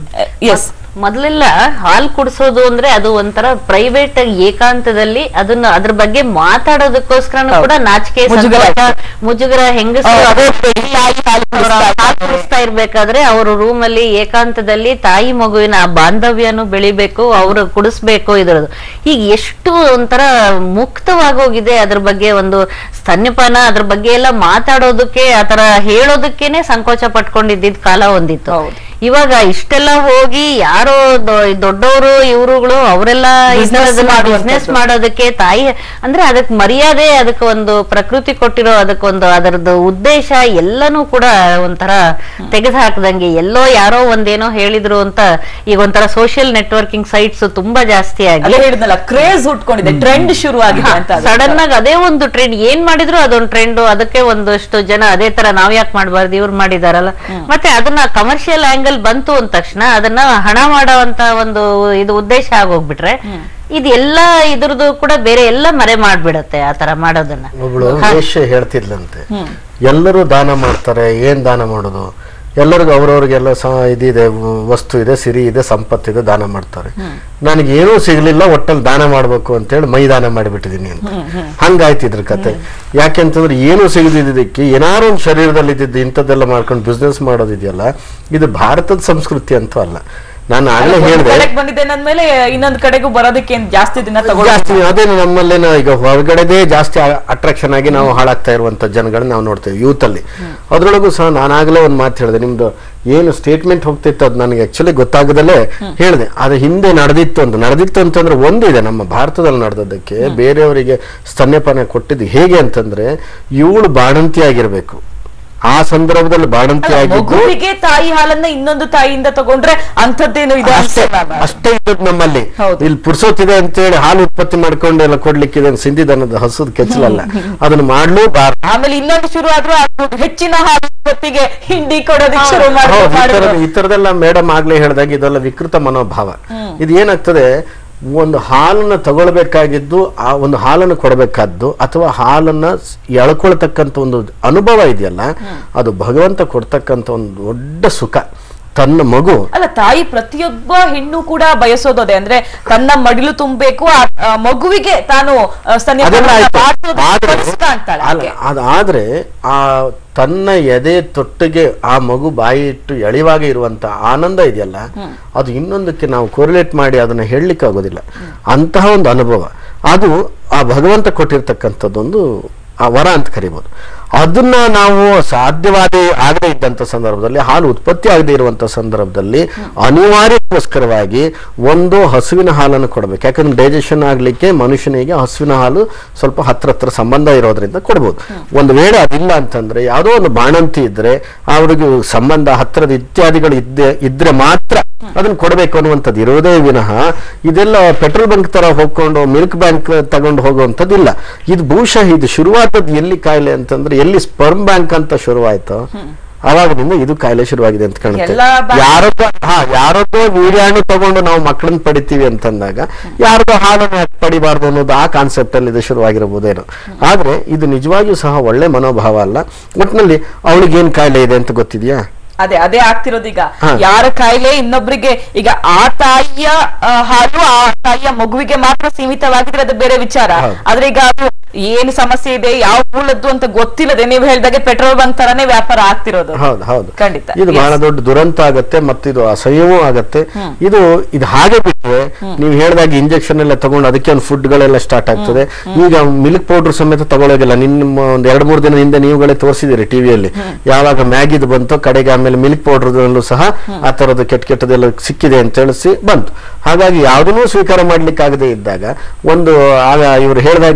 ಎಸ್ ಮೊದಲೆಲ್ಲ ಹಾಲ್ ಕುಡಿಸೋದು ಅಂದ್ರೆ ಅದು ಒಂಥರ ಪ್ರೈವೇಟ್ ಏಕಾಂತದಲ್ಲಿ ಅದನ್ನ ಅದ್ರ ಬಗ್ಗೆ ಮಾತಾಡೋದಕ್ಕೋಸ್ಕರ ಕೂಡ ನಾಚಿಕೆ ಮುಜುಗರ ಸಂಕೋಚ, ಮುಜುಗರ ಹೆಂಗಸರು ಹೌದು, ಅದೇ ತಾಯಿ ಹಾಲು ಅವ್ರ ಕುಡಿಸ್ತಾ ಹಾಲ್ ಕುಡಿಸ್ತಾ ಇರ್ಬೇಕಾದ್ರೆ ಅವ್ರ ರೂಮ್ ಅಲ್ಲಿ ಏಕಾಂತದಲ್ಲಿ ತಾಯಿ ಮಗುವಿನ ಆ ಬಾಂಧವ್ಯನು ಬೆಳಿಬೇಕು ಅವ್ರು ಕುಡಿಸ್ಬೇಕು ಇದ್ರದ್ದು ಈಗ ಎಷ್ಟು ಒಂಥರ ಮುಕ್ತವಾಗೋಗಿದೆ ಅದ್ರ ಬಗ್ಗೆ ಒಂದು ಸ್ತನ್ಯಪಾನ ಅದ್ರ ಬಗ್ಗೆ ಎಲ್ಲ ಮಾತಾಡೋದಕ್ಕೆ ಆತರ ಹೇಳೋದಕ್ಕೇನೆ ಸಂಕೋಚ ಪಟ್ಕೊಂಡಿದ್ದಿದ್ ಕಾಲ ಒಂದಿತ್ತು ಹೌದು. ಇವಾಗ ಇಷ್ಟೆಲ್ಲ ಹೋಗಿ ಯಾರೋ ದೊಡ್ಡವರು ಇವರುಗಳು ಅವರೆಲ್ಲ Business ಮಾಡುವಂಥದ್ದು. ಬಿಸ್ನೆಸ್ ಮಾಡೋದಕ್ಕೆ ತಾಯಿ ಅಂದ್ರೆ ಅದಕ್ಕೆ ಮರ್ಯಾದೆ ಅದಕ್ಕೆ ಒಂದು ಪ್ರಕೃತಿ ಕೊಟ್ಟಿರೋ ಅದಕ್ಕೊಂದು ಅದರದ್ದು ಉದ್ದೇಶ ಎಲ್ಲನೂ ಕೂಡ ಒಂಥರ ತೆಗೆದು ಹಾಕದಂಗೆ ಎಲ್ಲೋ ಯಾರೋ ಒಂದೇನೋ ಹೇಳಿದ್ರು ಅಂತ ಈಗ ಒಂಥರ ಸೋಷಿಯಲ್ ನೆಟ್ವರ್ಕಿಂಗ್ ಸೈಟ್ಸ್ ತುಂಬಾ ಜಾಸ್ತಿ ಆಗಿ ಅದೇ ಹೇಳಿದ್ನಲ್ಲ ಕ್ರೇಜ್ ಹುಟ್ಕೊಂಡಿದೆ ಟ್ರೆಂಡ್ ಶುರು ಆಗಿದೆ ಅಂತ ಅದು. ಸಡನ್ ಆಗಿ ಅದೇ ಒಂದು ಟ್ರೆಂಡ್ ಏನ್ ಮಾಡಿದ್ರು ಅದೊಂದು ಟ್ರೆಂಡ್ ಅದಕ್ಕೆ ಒಂದಷ್ಟು ಜನ ಅದೇ ತರ ನಾವ್ ಯಾಕೆ ಮಾಡಬಾರ್ದು ಇವ್ರು ಮಾಡಿದಾರಲ್ಲ ಮತ್ತೆ ಅದನ್ನ ಕಮರ್ಷಿಯಲ್ ಆಂಗಲ್ ಬಂತು ಅಂದ ತಕ್ಷಣ ಅದನ್ನ ಹಣ ಮಾಡೋವಂತ ಒಂದು ಇದು ಉದ್ದೇಶ ಆಗೋಗ್ಬಿಟ್ರೆ ಇದು ಎಲ್ಲ ಇದ್ರದ್ದು ಕೂಡ ಬೇರೆ ಎಲ್ಲ ಮರೆ ಮಾಡ್ಬಿಡತ್ತೆ ಆ ತರ ಮಾಡೋದನ್ನ ಒಬ್ಳು ವೇಶ್ಯೆ ಹೇಳ್ತಿದ್ಲಂತೆ ಎಲ್ಲರೂ ದಾನ ಮಾಡ್ತಾರೆ ಏನ್ ದಾನ ಮಾಡೋದು ಎಲ್ಲರಿಗೂ ಅವ್ರವ್ರಿಗೆಲ್ಲ ಸ ಇದಿದೆ ವ- ವಸ್ತು ಇದೆ ಸಿರಿ ಇದೆ ಸಂಪತ್ತಿದೆ ದಾನ ಮಾಡ್ತಾರೆ ನನಗೆ ಏನೂ ಸಿಗ್ಲಿಲ್ಲ ಒಟ್ಟಲ್ಲಿ ದಾನ ಮಾಡ್ಬೇಕು ಅಂತೇಳಿ ಮೈ ದಾನ ಮಾಡಿಬಿಟ್ಟಿದೀನಿ ಅಂತ ಹಂಗಾಯ್ತು ಇದ್ರ ಕತೆ ಯಾಕೆಂತಂದ್ರೆ ಏನು ಸಿಗದಿದ್ದಕ್ಕೆ ಏನಾರು ಒಂದು ಶರೀರದಲ್ಲಿ ಇದ್ದಿದ್ದು ಇಂಥದ್ದೆಲ್ಲ ಮಾಡ್ಕೊಂಡು ಬಿಸ್ನೆಸ್ ಮಾಡೋದಿದೆಯಲ್ಲ ಇದು ಭಾರತದ ಸಂಸ್ಕೃತಿ ಅಂತೂ ಅಲ್ಲ ನಾನು ಆಗ್ಲೇ ಒಂದ್ ಹೇಳಿದೆ ಕಡೆಗ್ ಬಂದಿದೆ ಅಂದ್ಮೇಲೆ ಇನ್ನೊಂದ್ ಕಡೆಗೂ ಬರೋದಕ್ಕೆ ಏನ್ ಜಾಸ್ತಿ ದಿನ ತಗೊಳ್ಳಿ ಜಾಸ್ತಿ ಅದೇನು ನಮ್ಮಲ್ಲೇನ ಈಗ ಹೊರಗಡೆದೇ ಜಾಸ್ತಿ ಅಟ್ರಾಕ್ಷನ್ ಆಗಿ ನಾವು ಹಾಳಾಗ್ತಾ ಇರುವಂತ ಜನಗಳನ್ನ ನಾವು ನೋಡ್ತೇವೆ ಯೂತ್ ಅಲ್ಲಿ ಅದ್ರೊಳಗೂ ಸಹ ನಾನಾಗಲೇ ಒಂದು ಮಾತು ಹೇಳಿದೆ ನಿಮ್ದು ಏನು ಸ್ಟೇಟ್ಮೆಂಟ್ ಹೋಗ್ತಿತ್ತು ಅದು ನನಗೆ ಆಕ್ಚುಲಿ ಗೊತ್ತಾಗದಲ್ಲೇ ಹೇಳಿದೆ ಅದು ಹಿಂದೆ ನಡೆದಿತ್ತು ಅಂತ ನಡೆದಿತ್ತು ಅಂತಂದ್ರೆ ಒಂದು ಇದೆ ನಮ್ಮ ಭಾರತದಲ್ಲಿ ನಡೆದದ್ದಕ್ಕೆ ಬೇರೆಯವರಿಗೆ ಸ್ತನ್ಯಪಾನ ಕೊಟ್ಟಿದ್ದು ಹೇಗೆ ಅಂತಂದ್ರೆ ಇವಳು ಬಾಣಂತಿ ಆಗಿರ್ಬೇಕು ಆ ಸಂದರ್ಭದಲ್ಲಿ ಬಾಣಂತಿ ಆಗಿದ್ದು ಮಗುವಿಗೆ ತಾಯಿ ಹಾಲನ್ನ ಇನ್ನೊಂದು ತಾಯಿಯಿಂದ ತಗೊಂಡ್ರೆ ಅಂಥದ್ದೇನು ಇದೆ ಅಷ್ಟೇ ಅನ್ಸಲ್ಲ ma'am. ಅಷ್ಟೇ ಇದ್ದದ್ದು ನಮ್ಮಲ್ಲಿ ಹೌದು. ಇಲ್ಲಿ ಪುರ್ಸೋತಿದೆ ಅಂತೇಳಿ ಹಾಲು ಉತ್ಪತ್ತಿ ಮಾಡ್ಕೊಂಡು ಎಲ್ಲ ಕೊಡ್ಲಿಕ್ಕಿದೆ ಸಿಂಧಿದನದ ಹಸುದ್ ಕೆಚ್ಚಲಲ್ಲ ಅದನ್ನ ಮಾಡ್ಲೂಬಾರ್ದು ಆಮೇಲೆ ಇನ್ನೊಂದು ಶುರು ಆದ್ರೂ ಅದು ಹೆಚ್ಚಿನ ಹಾಲು ಉತ್ಪತ್ತಿಗೆ ಹಿಂಡಿ ಕೊಡೋದಕ್ಕೆ ಶುರು ಹೌದು, ಈ ಮಾಡಿದ್ರು ತರದ- ಈ ತರದೆಲ್ಲ ಮೇಡಮ್ ಆಗ್ಲೇ ಹೇಳಿದಾಗ ಇದೆಲ್ಲ ವಿಕೃತ ಮನೋಭಾವ ಇದು ಏನಾಗ್ತದೆ ಒಂದು ಹಾಲನ್ನ ತಗೊಳ್ಬೇಕಾಗಿದ್ದು ಆ ಒಂದು ಹಾಲನ್ನು ಕೊಡಬೇಕಾದ್ದು ಅಥವಾ ಹಾಲನ್ನ ಸ್- ಎಳ್ಕೊಳ್ತಕ್ಕಂಥ ಒಂದು ಅನುಭವ ಇದೆಯಲ್ಲ ಅದು ಭಗವಂತ ಕೊಡ್ತಕ್ಕಂಥ ಒಂದು ದೊಡ್ಡ ಸುಖ ತನ್ನ ಮಗು ಅಲ್ಲ ತಾಯಿ ಪ್ರತಿಯೊಬ್ಬ ಹೆಣ್ಣು ಕೂಡ ಬಯಸೋದು ಅದೇ ಅಂದ್ರೆ ತನ್ನ ಮಡಿಲು ತುಂಬಬೇಕು ಆ ಆ ಮಗುವಿಗೆ ತಾನು ಆ, ಸ್ತನ್ಯಪಾನ ಅದೆಲ್ಲ ಆಯ್ತು ಮಾಡ್ಸೋದಕ್ಕೆ ಆದ್ರೆ ಕಲಿಸ್ತಾ ಅಂತಾಳೆ ಅಲ್ಲ ಆಕೆ. ಅದಾದ್ರೆ ಆ ತನ್ನ ಎದೆ ತೊಟ್ಟಿಗೆ ಆ ಮಗು ಬಾಯಿ ಇಟ್ಟು ಎಳಿವಾಗ ಇರುವಂತ ಆನಂದ ಇದೆಯಲ್ಲ ಅದು ಇನ್ನೊಂದಕ್ಕೆ ನಾವು ಕೋರಿಲೇಟ್ ಮಾಡಿ ಅದನ್ನ ಹೇಳಲಿಕ್ಕೆ ಆಗೋದಿಲ್ಲ ಅಂತಹ ಒಂದು ಅನುಭವ ಅದು ಆ ಭಗವಂತ ಕೊಟ್ಟಿರ್ತಕ್ಕಂಥದ್ದೊಂದು ಆ ವರ ಅಂತ ಕರಿಬೋದು ಅದನ್ನ ನಾವು ಸಾಧ್ಯವಾದ ಆಗದೇ ಇದ್ದಂಥ ಸಂದರ್ಭದಲ್ಲಿ ಹಾಲು ಉತ್ಪತ್ತಿ ಆಗದೇ ಇರುವಂತ ಸಂದರ್ಭದಲ್ಲಿ ಅನಿವಾರ್ಯಕ್ಕೋಸ್ಕರವಾಗಿ ಒಂದು ಹಸುವಿನ ಹಾಲನ್ನು ಕೊಡಬೇಕು ಯಾಕಂದ್ರೆ ಡೈಜೆಷನ್ ಆಗ್ಲಿಕ್ಕೆ ಮನುಷ್ಯನಿಗೆ ಹಸುವಿನ ಹಾಲು ಸ್ವಲ್ಪ ಹತ್ರ ಹತ್ರ ಸಂಬಂಧ ಇರೋದ್ರಿಂದ ಕೊಡ್ಬೋದು ಒಂದು ವೇಳೆ ಅದಿಲ್ಲ ಅಂತಂದ್ರೆ ಯಾವುದೋ ಒಂದು ಬಾಣಂತಿ ಇದ್ರೆ ಅವ್ರಿಗೆ ಸಂಬಂಧ ಹತ್ರದ ಇತ್ಯಾದಿಗಳು ಇದ್ದೆ ಇದ್ರೆ ಮಾತ್ರ ಅದನ್ನ ಕೊಡಬೇಕು ಅನ್ನುವಂಥದ್ದು ಇರೋದೇ ವಿನಃ ಇದೆಲ್ಲ ಪೆಟ್ರೋಲ್ ಬಂಕ್ ತರ ಹೋಗ್ಕೊಂಡು ಮಿಲ್ಕ್ ಬ್ಯಾಂಕ್ ತಗೊಂಡು ಹೋಗುವಂಥದ್ದಿಲ್ಲ ಇದು ಬಹುಶಃ ಇದು ಶುರುವಾದದ್ದು ಎಲ್ಲಿ ಕಾಯಿಲೆ ಅಂತಂದ್ರೆ ಎಲ್ಲಿ ಸ್ಪರ್ಮ್ ಬ್ಯಾಂಕ್ ಅಂತ ಶುರುವಾಯ್ತು ಅವಾಗದಿಂದ ಇದು ಕಾಯಿಲೆ ಶುರುವಾಗಿದೆ ಅಂತ ಕಾಣುತ್ತೆ ಎಲ್ಲಾ ಬ್ಯಾಂಕ್- ಯಾರೊಬ್ಬ ಹಾ ಯಾರೊಬ್ಬ ವೀರ್ಯಾಣು ತಗೊಂಡು ನಾವು ಮಕ್ಕಳನ್ನ ಪಡಿತೀವಿ ಅಂತಂದಾಗ ಯಾರದೋ ಹಾಲನ್ನು ಯಾಕ್ ಪಡಿಬಾರ್ದು ಅನ್ನೋದು ಆ ಕಾನ್ಸೆಪ್ಟ್ ಅಲ್ಲಿ ಇದು ಶುರುವಾಗಿರಬಹುದೇನೋ ಆದ್ರೆ ಇದು ನಿಜವಾಗಿಯೂ ಸಹ ಒಳ್ಳೆ ಮನೋಭಾವ ಅಲ್ಲ ಒಟ್ಟಿನಲ್ಲಿ ಅವಳಿಗೆ ಏನ್ ಕಾಯಿಲೆ ಇದೆ ಅಂತ ಗೊತ್ತಿದ್ಯಾ ಅದೇ ಅದೇ ಆಗ್ತಿರೋದು ಈಗ ಹಾ. ಯಾರ ಕಾಯಿಲೆ ಇನ್ನೊಬ್ರಿಗೆ ಈಗ ಆ ತಾಯಿಯ ಆ, ಹಾಲು ಆ ತಾಯಿಯ ಮಗುವಿಗೆ ಮಾತ್ರ ಸೀಮಿತವಾಗಿದ್ರೆ ಅದು ಬೇರೆ ವಿಚಾರ ಹೌದು. ಆದ್ರೆ ಈಗ ಅದು ಏನು ಸಮಸ್ಯೆ ಇದೆ ಯಾವ ಮೂಲದ್ದು ಅಂತ ಗೊತ್ತಿಲ್ಲದೆ ನೀವು ಹೇಳ್ದಾಗೆ ಪೆಟ್ರೋಲ್ ಬಂಕ್ ತರಾನೇ ವ್ಯಾಪಾರ ಆಗ್ತಿರೋದು ಹೌದು ಹೌದು ಖಂಡಿತ. ಇದು Yes. ಬಹಳ ದೊಡ್ಡ ದುರಂತ ಆಗತ್ತೆ ಮತ್ತು ಇದು ಅಸಹ್ಯವೂ ಆಗತ್ತೆ ಇದು ಇದು ಹಾಗೆ ಬಿಟ್ರೆ ನೀವು ಹೇಳಿದಾಗ ಇಂಜೆಕ್ಷನ್ ಎಲ್ಲ ತಗೊಂಡು ಅದಕ್ಕೆ ಒಂದು ಫುಡ್ ಗಳೆಲ್ಲ ಸ್ಟಾರ್ಟ್ ಆಗ್ತದೆ ಈಗ ಮಿಲ್ಕ್ ಪೌಡರ್ ಸಮೇತ ತಗೊಳ್ಳೋಗಿಲ್ಲ ನಿಮ್ಮ ಒಂದ್ ಎರಡ್ ಮೂರು ದಿನ ಹಿಂದೆ ನೀವುಗಳೇ ತೋರಿಸಿದಿರಿ ಟಿವಿಯಲ್ಲಿ ಯಾವಾಗ ಮ್ಯಾಗಿದು ಬಂತು ಕಡೆಗೆ ಆಮೇಲೆ ಮಿಲ್ಕ್ ಪೌಡರ್ದಲ್ಲೂ ಸಹ ಆ ತರದ್ದು ಕೆಟ್ಟ ಕೆಟ್ಟದೆಲ್ಲ ಸಿಕ್ಕಿದೆ ಅಂತ ಹೇಳಿಸಿ ಬಂತು ಹಾಗಾಗಿ ಯಾವುದನ್ನೂ ಸ್ವೀಕಾರ ಮಾಡ್ಲಿಕ್ಕೆ ಆಗದೆ ಇದ್ದಾಗ ಒಂದು ಆಗ ಇವರು ಹೇಳಿದಾಗೆ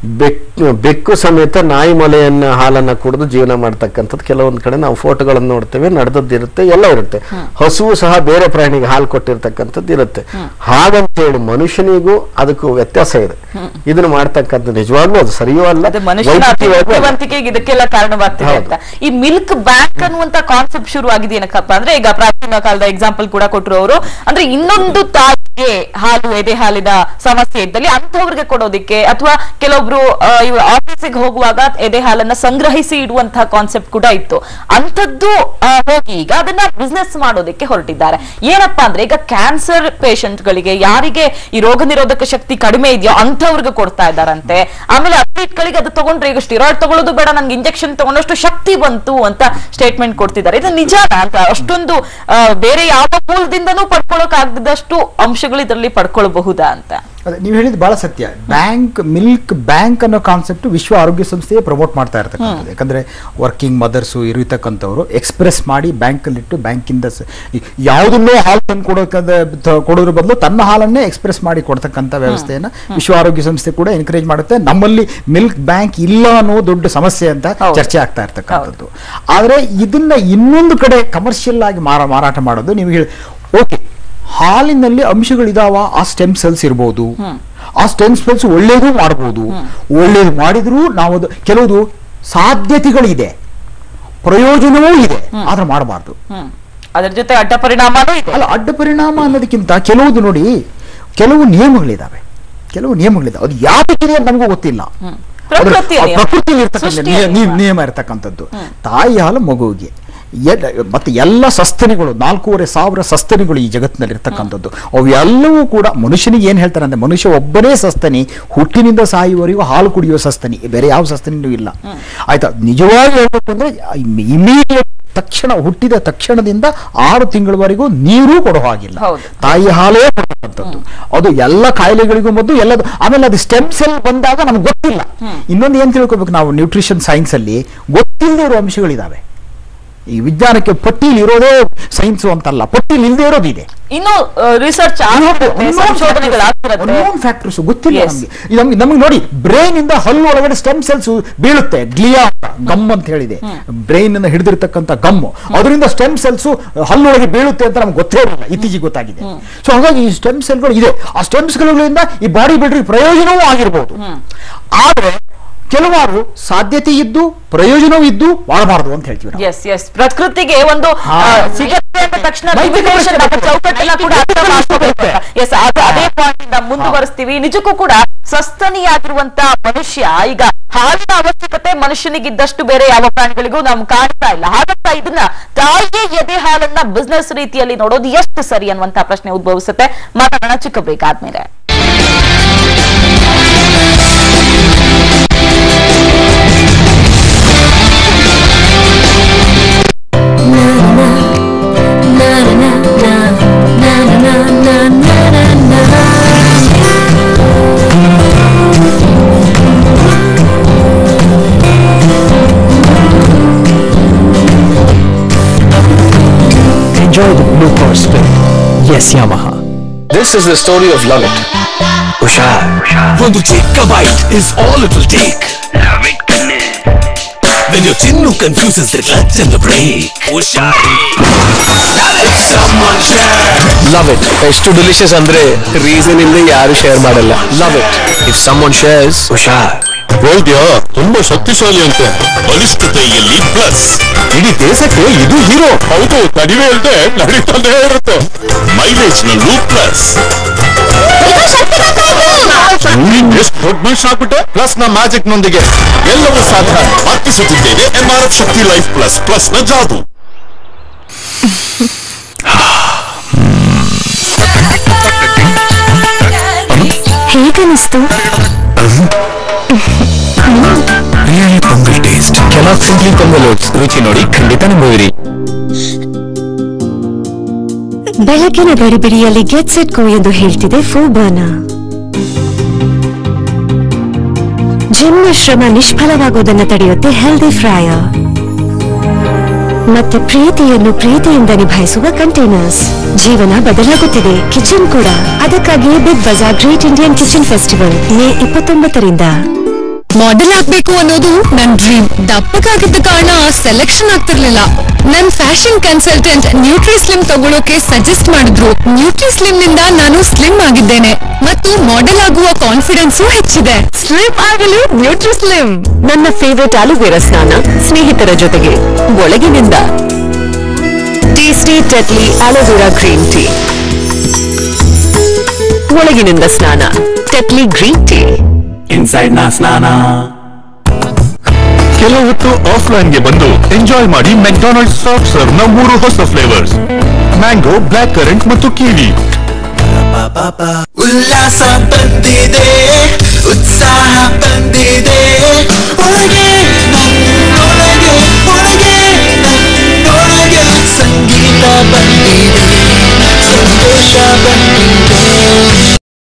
ಬೆಕ್ಕು ಬೆಕ್ಕು ಸಮೇತ ನಾಯಿ ಮೊಲೆಯನ್ನ ಹಾಲನ್ನ ಕುಡಿದು ಜೀವನ ಮಾಡ್ತಕ್ಕಂಥದ್ದು ಕೆಲವೊಂದ್ ಕಡೆ ನಾವು ಫೋಟೋಗಳನ್ನು ನೋಡ್ತೇವೆ ನಡೆದದ್ದಿರುತ್ತೆ ಎಲ್ಲ ಇರುತ್ತೆ ಹಸುವು ಸಹ ಬೇರೆ ಪ್ರಾಣಿಗೆ ಹಾಲು ಕೊಟ್ಟಿರ್ತಕ್ಕಂಥದ್ದು ಇರುತ್ತೆ ಹಾಗಂತ ಹೇಳಿ ಮನುಷ್ಯನಿಗೂ ಅದಕ್ಕೂ ವ್ಯತ್ಯಾಸ ಇದೆ ಇದನ್ನ ಮಾಡ್ತಕ್ಕಂಥ ನಿಜವಾಗ್ಲೂ ಅದು ಸರಿಯೂ ಅಲ್ಲ ಅದೇ ಮನುಷ್ಯನ ವೈದ್ಯಕೀಯವಾಗೂ ಅಲ್ಲ. ಬುದ್ಧಿವಂತಿಕೆಗೆ ಇದಕ್ಕೆಲ್ಲ ಕಾರಣವಾಗ್ತಿದೆ ಹೌದು. ಅಂತ ಈ ಮಿಲ್ಕ್ ಬ್ಯಾಂಕ್ ಅನ್ನುವಂತ ಕಾನ್ಸೆಪ್ಟ್ ಶುರು ಆಗಿದೆ ಏನಕ್ಕಪ್ಪ ಅಂದ್ರೆ ಈಗ ಪ್ರಾಚೀನ ಕಾಲದ ಎಕ್ಸಾಂಪಲ್ ಕೂಡ ಕೊಟ್ಟರು ಅವರು ಅಂದ್ರೆ ಇನ್ನೊಂದು ತಾಯಿಗೆ ಹಾಲು ಎದೆ ಹಾಲಿನ ಸಮಸ್ಯೆ ಇದ್ದಲ್ಲಿ ಅಂತವ್ರಿಗೆ ಕೊಡೋದಿಕ್ಕೆ ಅಥವಾ ಕೆಲವೊಬ್ರು ಆಫೀಸಿಗೆ ಹೋಗುವಾಗ ಎದೆ ಹಾಲನ್ನ ಸಂಗ್ರಹಿಸಿ ಇಡುವಂತಹ ಕಾನ್ಸೆಪ್ಟ್ ಕೂಡ ಇತ್ತು ಅಂಥದ್ದು ಆ, ಹೋಗಿ ಈಗ ಅದನ್ನ ಬಿಸ್ನೆಸ್ ಮಾಡೋದಕ್ಕೆ ಹೊರಟಿದ್ದಾರೆ ಏನಪ್ಪಾ ಅಂದ್ರೆ ಈಗ ಕ್ಯಾನ್ಸರ್ ಪೇಷಂಟ್ ಗಳಿಗೆ ಯಾರಿಗೆ ಈ ರೋಗ ನಿರೋಧಕ ಶಕ್ತಿ ಕಡಿಮೆ ಇದೆಯೋ ಅಂಥವ್ರಿಗೆ ಕೊಡ್ತಾ ಇದ್ದಾರಂತೆ ಆಮೇಲೆ ಅಥ್ಲೀಟ್ ಗಳಿಗೆ ಅದು ತಗೊಂಡ್ರೆ ಈಗ ಸ್ಟಿರಾಯ್ಡ್ ತಗೊಳ್ಳೋದು ಬೇಡ ನನ್ಗೆ ಇಂಜೆಕ್ಷನ್ ತಗೊಂಡಷ್ಟು ಶಕ್ತಿ ಬಂತು ಅಂತ ಸ್ಟೇಟ್ಮೆಂಟ್ ಕೊಡ್ತಿದ್ದಾರೆ ಇದು ನಿಜಾನ ಅಂತ ಅಷ್ಟೊಂದು ಆ, ಬೇರೆ ಯಾವ ಮೂಲದಿಂದನೂ ಪಡ್ಕೊಳ್ಳೋಕ್ ಆಗದಷ್ಟು ಅಂಶಗಳು ಇದರಲ್ಲಿ ಪಡ್ಕೊಳ್ಬಹುದಾ ಅಂತ ಅದೇ ನೀವು ಹೇಳಿದ್ದು ಬಹಳ ಸತ್ಯ ಬ್ಯಾಂಕ್ ಮಿಲ್ಕ್ ಬ್ಯಾಂಕ್ ಅನ್ನೋ ಕಾನ್ಸೆಪ್ಟ್ ವಿಶ್ವ ಆರೋಗ್ಯ ಸಂಸ್ಥೆಯೇ ಪ್ರಮೋಟ್ ಮಾಡ್ತಾ ಇರ್ತಕ್ಕಂಥದ್ದು ಯಾಕಂದ್ರೆ ವರ್ಕಿಂಗ್ ಮದರ್ಸು ಇರತಕ್ಕಂಥವ್ರು ಎಕ್ಸ್ಪ್ರೆಸ್ ಮಾಡಿ ಬ್ಯಾಂಕಲ್ಲಿ ಇಟ್ಟು ಬ್ಯಾಂಕಿಂದ ಸ- ಈ ಯಾವುದನ್ನೋ ಹಾಲು ತಂದು ಕೊಡೋಕಂದ ತ- ಕೊಡೋದ್ರ ಬದಲು ತನ್ನ ಹಾಲನ್ನೇ ಎಕ್ಸ್ಪ್ರೆಸ್ ಮಾಡಿ ಕೊಡ್ತಕ್ಕಂಥ ವ್ಯವಸ್ಥೆಯನ್ನ ವಿಶ್ವ ಆರೋಗ್ಯ ಸಂಸ್ಥೆ ಕೂಡ ಎನ್ಕರೇಜ್ ಮಾಡುತ್ತೆ ನಮ್ಮಲ್ಲಿ ಮಿಲ್ಕ್ ಬ್ಯಾಂಕ್ ಇಲ್ಲ ಅನ್ನೋ ದೊಡ್ಡ ಸಮಸ್ಯೆ ಅಂತ ಹೌದು. ಚರ್ಚೆ ಆಗ್ತಾ ಇರ್ತಕ್ಕಂಥದ್ದು ಆದ್ರೆ ಇದನ್ನ ಇನ್ನೊಂದು ಕಡೆ ಕಮರ್ಷಿಯಲ್ ಆಗಿ ಮಾರ ಮಾರಾಟ ಮಾಡೋದು ನೀವು ಹೇಳಿ ಓಕೆ ಹಾಲಿನಲ್ಲಿ ಅಂಶಗಳಿದಾವ ಆ ಸ್ಟೆಮ್ ಸೆಲ್ಸ್ ಇರ್ಬೋದು ಆ ಸ್ಟೆಮ್ ಸೆಲ್ಸ್ ಒಳ್ಳೇದು ಮಾಡಬಹುದು ಒಳ್ಳೇದು ಮಾಡಿದ್ರು ನಾವು ಅದು ಕೆಲವುದು ಸಾಧ್ಯತೆಗಳಿದೆ ಪ್ರಯೋಜನವೂ ಇದೆ ಆದ್ರೆ ಮಾಡಬಾರ್ದು ಹ್ಮ್ ಅದ್ರ ಜೊತೆ ಅಡ್ಡ ಪರಿಣಾಮನೂ ಇದೆ ಅಲ್ಲ ಅಡ್ಡ ಪರಿಣಾಮ ಅನ್ನೋದಕ್ಕಿಂತ ಕೆಲವುದು ನೋಡಿ ಕೆಲವು ನಿಯಮಗಳಿದಾವೆ ಕೆಲವು ನಿಯಮಗಳಿದಾವೆ ಅದು ಯಾತಕ್ಕಿದೆ ಅಂತ ನಮಗೂ ಗೊತ್ತಿಲ್ಲ ಅದ್ರ- ಪ್ರಕೃತಿಯ ಆ ನಿಯಮ. ಪ್ರಕೃತಿಯಲ್ಲಿ ಇರ್ತಕ್ಕಂಥ ಸೃಷ್ಟಿಯ ನಿಯ- ನಿಯ- ನಿಯಮ. ನಿಯಮ ಇರತಕ್ಕಂಥದ್ದು ತಾಯಿ ಹಾಲು ಮಗುವಿಗೆ ಎಲ್- ಮತ್ತೆ ಎಲ್ಲ ಸಸ್ತನಿಗಳು ನಾಲ್ಕೂವರೆ ಸಾವಿರ ಸಸ್ತನಿಗಳು ಈ ಜಗತ್ತಿನಲ್ಲಿ ಇರ್ತಕ್ಕಂಥದ್ದು ಅವು ಎಲ್ಲವೂ ಕೂಡ ಮನುಷ್ಯನಿಗೆ ಏನ್ ಹೇಳ್ತಾರೆ ಅಂದ್ರೆ ಮನುಷ್ಯ ಒಬ್ಬನೇ ಸಸ್ತನಿ ಹುಟ್ಟಿನಿಂದ ಸಾಯುವವರೆಗೂ ಹಾಲು ಕುಡಿಯುವ ಸಸ್ತನಿ ಬೇರೆ ಯಾವ ಸಸ್ತನಿನೂ ಇಲ್ಲ ಆಯ್ತಾ ನಿಜವಾಗಿ ಹೇಳ್ಬೇಕು ಅಂದ್ರೆ ಇಮಿಡಿಯೇಟ್ ತಕ್ಷಣ ಹುಟ್ಟಿದ ತಕ್ಷಣದಿಂದ ಆರು ತಿಂಗಳವರೆಗೂ ನೀರು ಕೊಡೋ ಹಾಗಿಲ್ಲ ಹೌದು. ತಾಯಿ ಹಾಲೇ ಕೊಡುವಂಥದ್ದು ಅದು ಎಲ್ಲ ಕಾಯಿಲೆಗಳಿಗೂ ಮೊದಲು ಎಲ್ಲದು ಆಮೇಲೆ ಅದು ಸ್ಟೆಮ್ ಸೆಲ್ ಬಂದಾಗ ನಮ್ಗೆ ಗೊತ್ತಿಲ್ಲ ಇನ್ನೊಂದು ಏನ್ ತಿಳ್ಕೊಬೇಕು ನಾವು ನ್ಯೂಟ್ರಿಷನ್ ಸೈನ್ಸ್ ಅಲ್ಲಿ ಗೊತ್ತಿಲ್ಲದೆ ಇರೋ ಅಂಶಗಳಿದಾವೆ ಈ ವಿಜ್ಞಾನಕ್ಕೆ ಪಟ್ಟಿಲಿ ಇರೋದೇ ಸೈನ್ಸ್ ಅಂತಲ್ಲ ಪಟ್ಟಿಲಿ ಇಲ್ಲದೆ ಇರೋದಿದೆ ಇನ್ನು ರಿಸರ್ಚ್ ಆಗ್ತಿರುತ್ತೆ ಸಂಶೋಧನೆಗಳಾಗ್ತಿರತ್ತೆ ಫ್ಯಾಕ್ಟರ್ಸ್ ಗೊತ್ತಿಲ್ಲ Yes. ನಮ್ಗೆ ಇದು ನಮ್ಗೆ ನಮ್ಗೆ ನೋಡಿ ಬ್ರೈನ್ ಇಂದ ಹಲ್ಲು ಒಳಗಡೆ ಸ್ಟೆಮ್ ಸೆಲ್ಸ್ ಬೀಳುತ್ತೆ ಗ್ಲಿಯಾ ಗಮ್ ಅಂತ ಹೇಳಿದೆ ಬ್ರೈನ್ ಅನ್ನ ಹಿಡಿದಿರ್ತಕ್ಕಂಥ ಗಮ್ಮು ಅದರಿಂದ ಸ್ಟೆಮ್ ಸೆಲ್ಸ್ ಹಲ್ಲೊಳಗೆ ಬೀಳುತ್ತೆ ಅಂತ ನಮ್ಗೆ ಗೊತ್ತೇ ಇರಲಿಲ್ಲ ಇತ್ತೀಚೆಗೆ ಗೊತ್ತಾಗಿದೆ ಸೊ ಹಾಗಾಗಿ ಈ ಸ್ಟೆಮ್ ಸೆಲ್ಗಳು ಇದೆ ಆ ಸ್ಟೆಮ್ಸ್ ಗಳಿಂದ ಈ ಬಾಡಿ ಬಿಲ್ಡರ್ ಪ್ರಯೋಜನವೂ ಆಗಿರ್ಬೋದು ಆದ್ರೆ ಕೆಲವಾರು ಸಾಧ್ಯತೆ ಇದ್ದು ಪ್ರಯೋಜನವೂ ಇದ್ದು ಮಾಡಬಾರದು ಅಂತ ಹೇಳ್ತೀವಿ ನಾವು. ಎಸ್ ಎಸ್ ಪ್ರಕೃತಿಗೆ ಒಂದು ಹಾ. ಆ, ಸಿಗತ್ತೆ ಅಂದ ತಕ್ಷಣ ನೈತಿಕ limitation ಪ್ರಶ್ನೆ ಅಥವಾ ಚೌಕಟ್ಟೆಲ್ಲ ಕೂಡ ಅರ್ಥ ಮಾಡ್ಕೋಬೇಕು ಎಸ್ ಅದು ಅದೇ ಪಾಯಿಂಟ್ ಇಂದ ಮುಂದುವರಿಸ್ತೀವಿ ನಿಜಕ್ಕೂ ಕೂಡ ಸಸ್ತನಿಯಾಗಿರುವಂತ ಮನುಷ್ಯ ಈಗ ಹಾಲಿನ ಅವಶ್ಯಕತೆ ಮನುಷ್ಯನಿಗಿದ್ದಷ್ಟು ಬೇರೆ ಯಾವ ಪ್ರಾಣಿಗಳಿಗೂ ನಾವು ಕಾಣ್ತಾ ಇಲ್ಲ ಹಾಗಂತ ಇದನ್ನ ತಾಯಿಯೇ ಎದೆ ಹಾಲನ್ನ ಬಿಸ್ನೆಸ್ ರೀತಿಯಲ್ಲಿ ನೋಡೋದು ಎಷ್ಟು ಸರಿ ಅನ್ನುವಂತ ಪ್ರಶ್ನೆ ಉದ್ಭವಿಸುತ್ತೆ ಮಾತಾಡೋಣ ಚಿಕ್ಕ ಬ್ರೇಕ್ ಆದ್ಮೇಲೆ Enjoy the blue car spin. Yes, Yamaha. This is the story of Love It. ಹುಷಾರ್ ಒಂದು ಚಿಕ್ಕ bite is all it will take When your chinnu confuses the clutch and the brake ಹುಷಾರಿ If someone share love it ಎಷ್ಟು ಡಿಲಿಷಿಯಸ್ ಅಂದ್ರೆ ರೀಸನ್ ಇಲ್ಲದೆ ಯಾರು ಶೇರ್ ಮಾಡಲ್ಲ love it if someone shares ಹುಷಾರ್ ವೈದ್ಯ ತುಂಬಾ ಶಕ್ತಿಶಾಲಿ ಅಂತೆ ಬಲಿಷ್ಠತೆಯಲ್ಲಿ ಪ್ಲಸ್ ಇಡೀ ದೇಶಕ್ಕೆ ಇದು ಹೀರೋ ಹೌದು ಕಡಿಮೆ ಇಲ್ಲದೆ ನಡೀತಾನೆ ಇರುತ್ತೆ ಮೈಲೇಜ್ ನಲ್ಲೂ ಪ್ಲಸ್ ಎಷ್ಟು ದೊಡ್ಡ ಮನುಷ್ಯ ಆಗ್ಬಿಟ್ಟೆ ಪ್ಲಸ್ ನ ಮ್ಯಾಜಿಕ್ ನೊಂದಿಗೆ ಎಲ್ಲವೂ ಸಾಧ್ಯ ಅರ್ಪಿಸುತ್ತಿದ್ದೇವೆ ಎಂ ಆರ್ ಎಫ್ ಶಕ್ತಿ ಲೈಫ್ ಪ್ಲಸ್ ಪ್ಲಸ್ ನ ಜಾದು ಹೇಗನಿಸ್ತು really pongal taste Kellogg simply pongal oats ರುಚಿ ನೋಡಿ ಖಂಡಿತ ನಂಬುವಿರಿ ಬೆಳಗಿನ ಗಡಿಬಿಡಿಯಲ್ಲಿ ಗೆಟ್ ಸೆಟ್ ಗೋ ಎಂದು ಹೇಳ್ತಿದೆ ಫೂಬಾನ ಜಿಮ್ನ ಶ್ರಮ ನಿಷ್ಫಲವಾಗುವುದನ್ನು ತಡೆಯುತ್ತೆ ಹೆಲ್ದಿ ಫ್ರೈಯರ್ ಮತ್ತೆ ಪ್ರೀತಿಯನ್ನು ಪ್ರೀತಿಯಿಂದ ನಿಭಾಯಿಸುವ ಕಂಟೈನರ್ಸ್ ಜೀವನ ಬದಲಾಗುತ್ತಿದೆ ಕಿಚನ್ ಕೂಡ ಅದಕ್ಕಾಗಿ Big Bazaar great Indian kitchen festival May ಇಪ್ಪತ್ತೊಂಬತ್ತರಿಂದ ಮಾಡೆಲ್ ಆಗ್ಬೇಕು ಅನ್ನೋದು ನನ್ ಡ್ರೀಮ್ ದಪ್ಪಕ್ಕಾಗಿದ್ದ ಕಾರಣ ಸೆಲೆಕ್ಷನ್ ಆಗ್ತಿರ್ಲಿಲ್ಲ ನನ್ ಫ್ಯಾಷನ್ ಕನ್ಸಲ್ಟೆಂಟ್ ನ್ಯೂಟ್ರಿ ಸ್ಲಿಮ್ ತಗೊಳ್ಳೋಕೆ ಸಜೆಸ್ಟ್ ಮಾಡಿದ್ರು ನ್ಯೂಟ್ರಿ ಸ್ಲಿಮ್ ನಿಂದ ನಾನು ಸ್ಲಿಮ್ ಆಗಿದ್ದೇನೆ ಮತ್ತು ಮಾಡೆಲ್ ಆಗುವ ಕಾನ್ಫಿಡೆನ್ಸ್ ಹೆಚ್ಚಿದೆ ಸ್ಲಿಮ್ ಆಗಲು ನ್ಯೂಟ್ರಿ ಸ್ಲಿಮ್ ನನ್ನ ಫೇವರೆಟ್ ಆಲೂವೆರಾ ಸ್ನಾನ ಸ್ನೇಹಿತರ ಜೊತೆಗೆ ಒಳಗಿನಿಂದ tasty Tetley aloe vera green tea ಒಳಗಿನಿಂದ ಸ್ನಾನ ಟೆಟ್ಲಿ ಗ್ರೀನ್ ಟೀ ಇನ್ಸೈಡ್ ನಾ ಸ್ನಾನ ಕೆಲವು ಹೊತ್ತು ಆಫ್ಲೈನ್ಗೆ ಬಂದು ಎಂಜಾಯ್ ಮಾಡಿ ಮೆಕ್ಡೊನಾಲ್ಡ್ಸ್ ಸಾಫ್ಟ್ ಸರ್ವ್ ನ ಮೂರು ಹೊಸ ಫ್ಲೇವರ್ಸ್ ಮ್ಯಾಂಗೋ ಬ್ಲಾಕ್ ಕರೆಂಟ್ ಮತ್ತು ಕಿವಿ ಉಲ್ಲಾಸ ಬಂದಿದೆ ಉತ್ಸಾಹ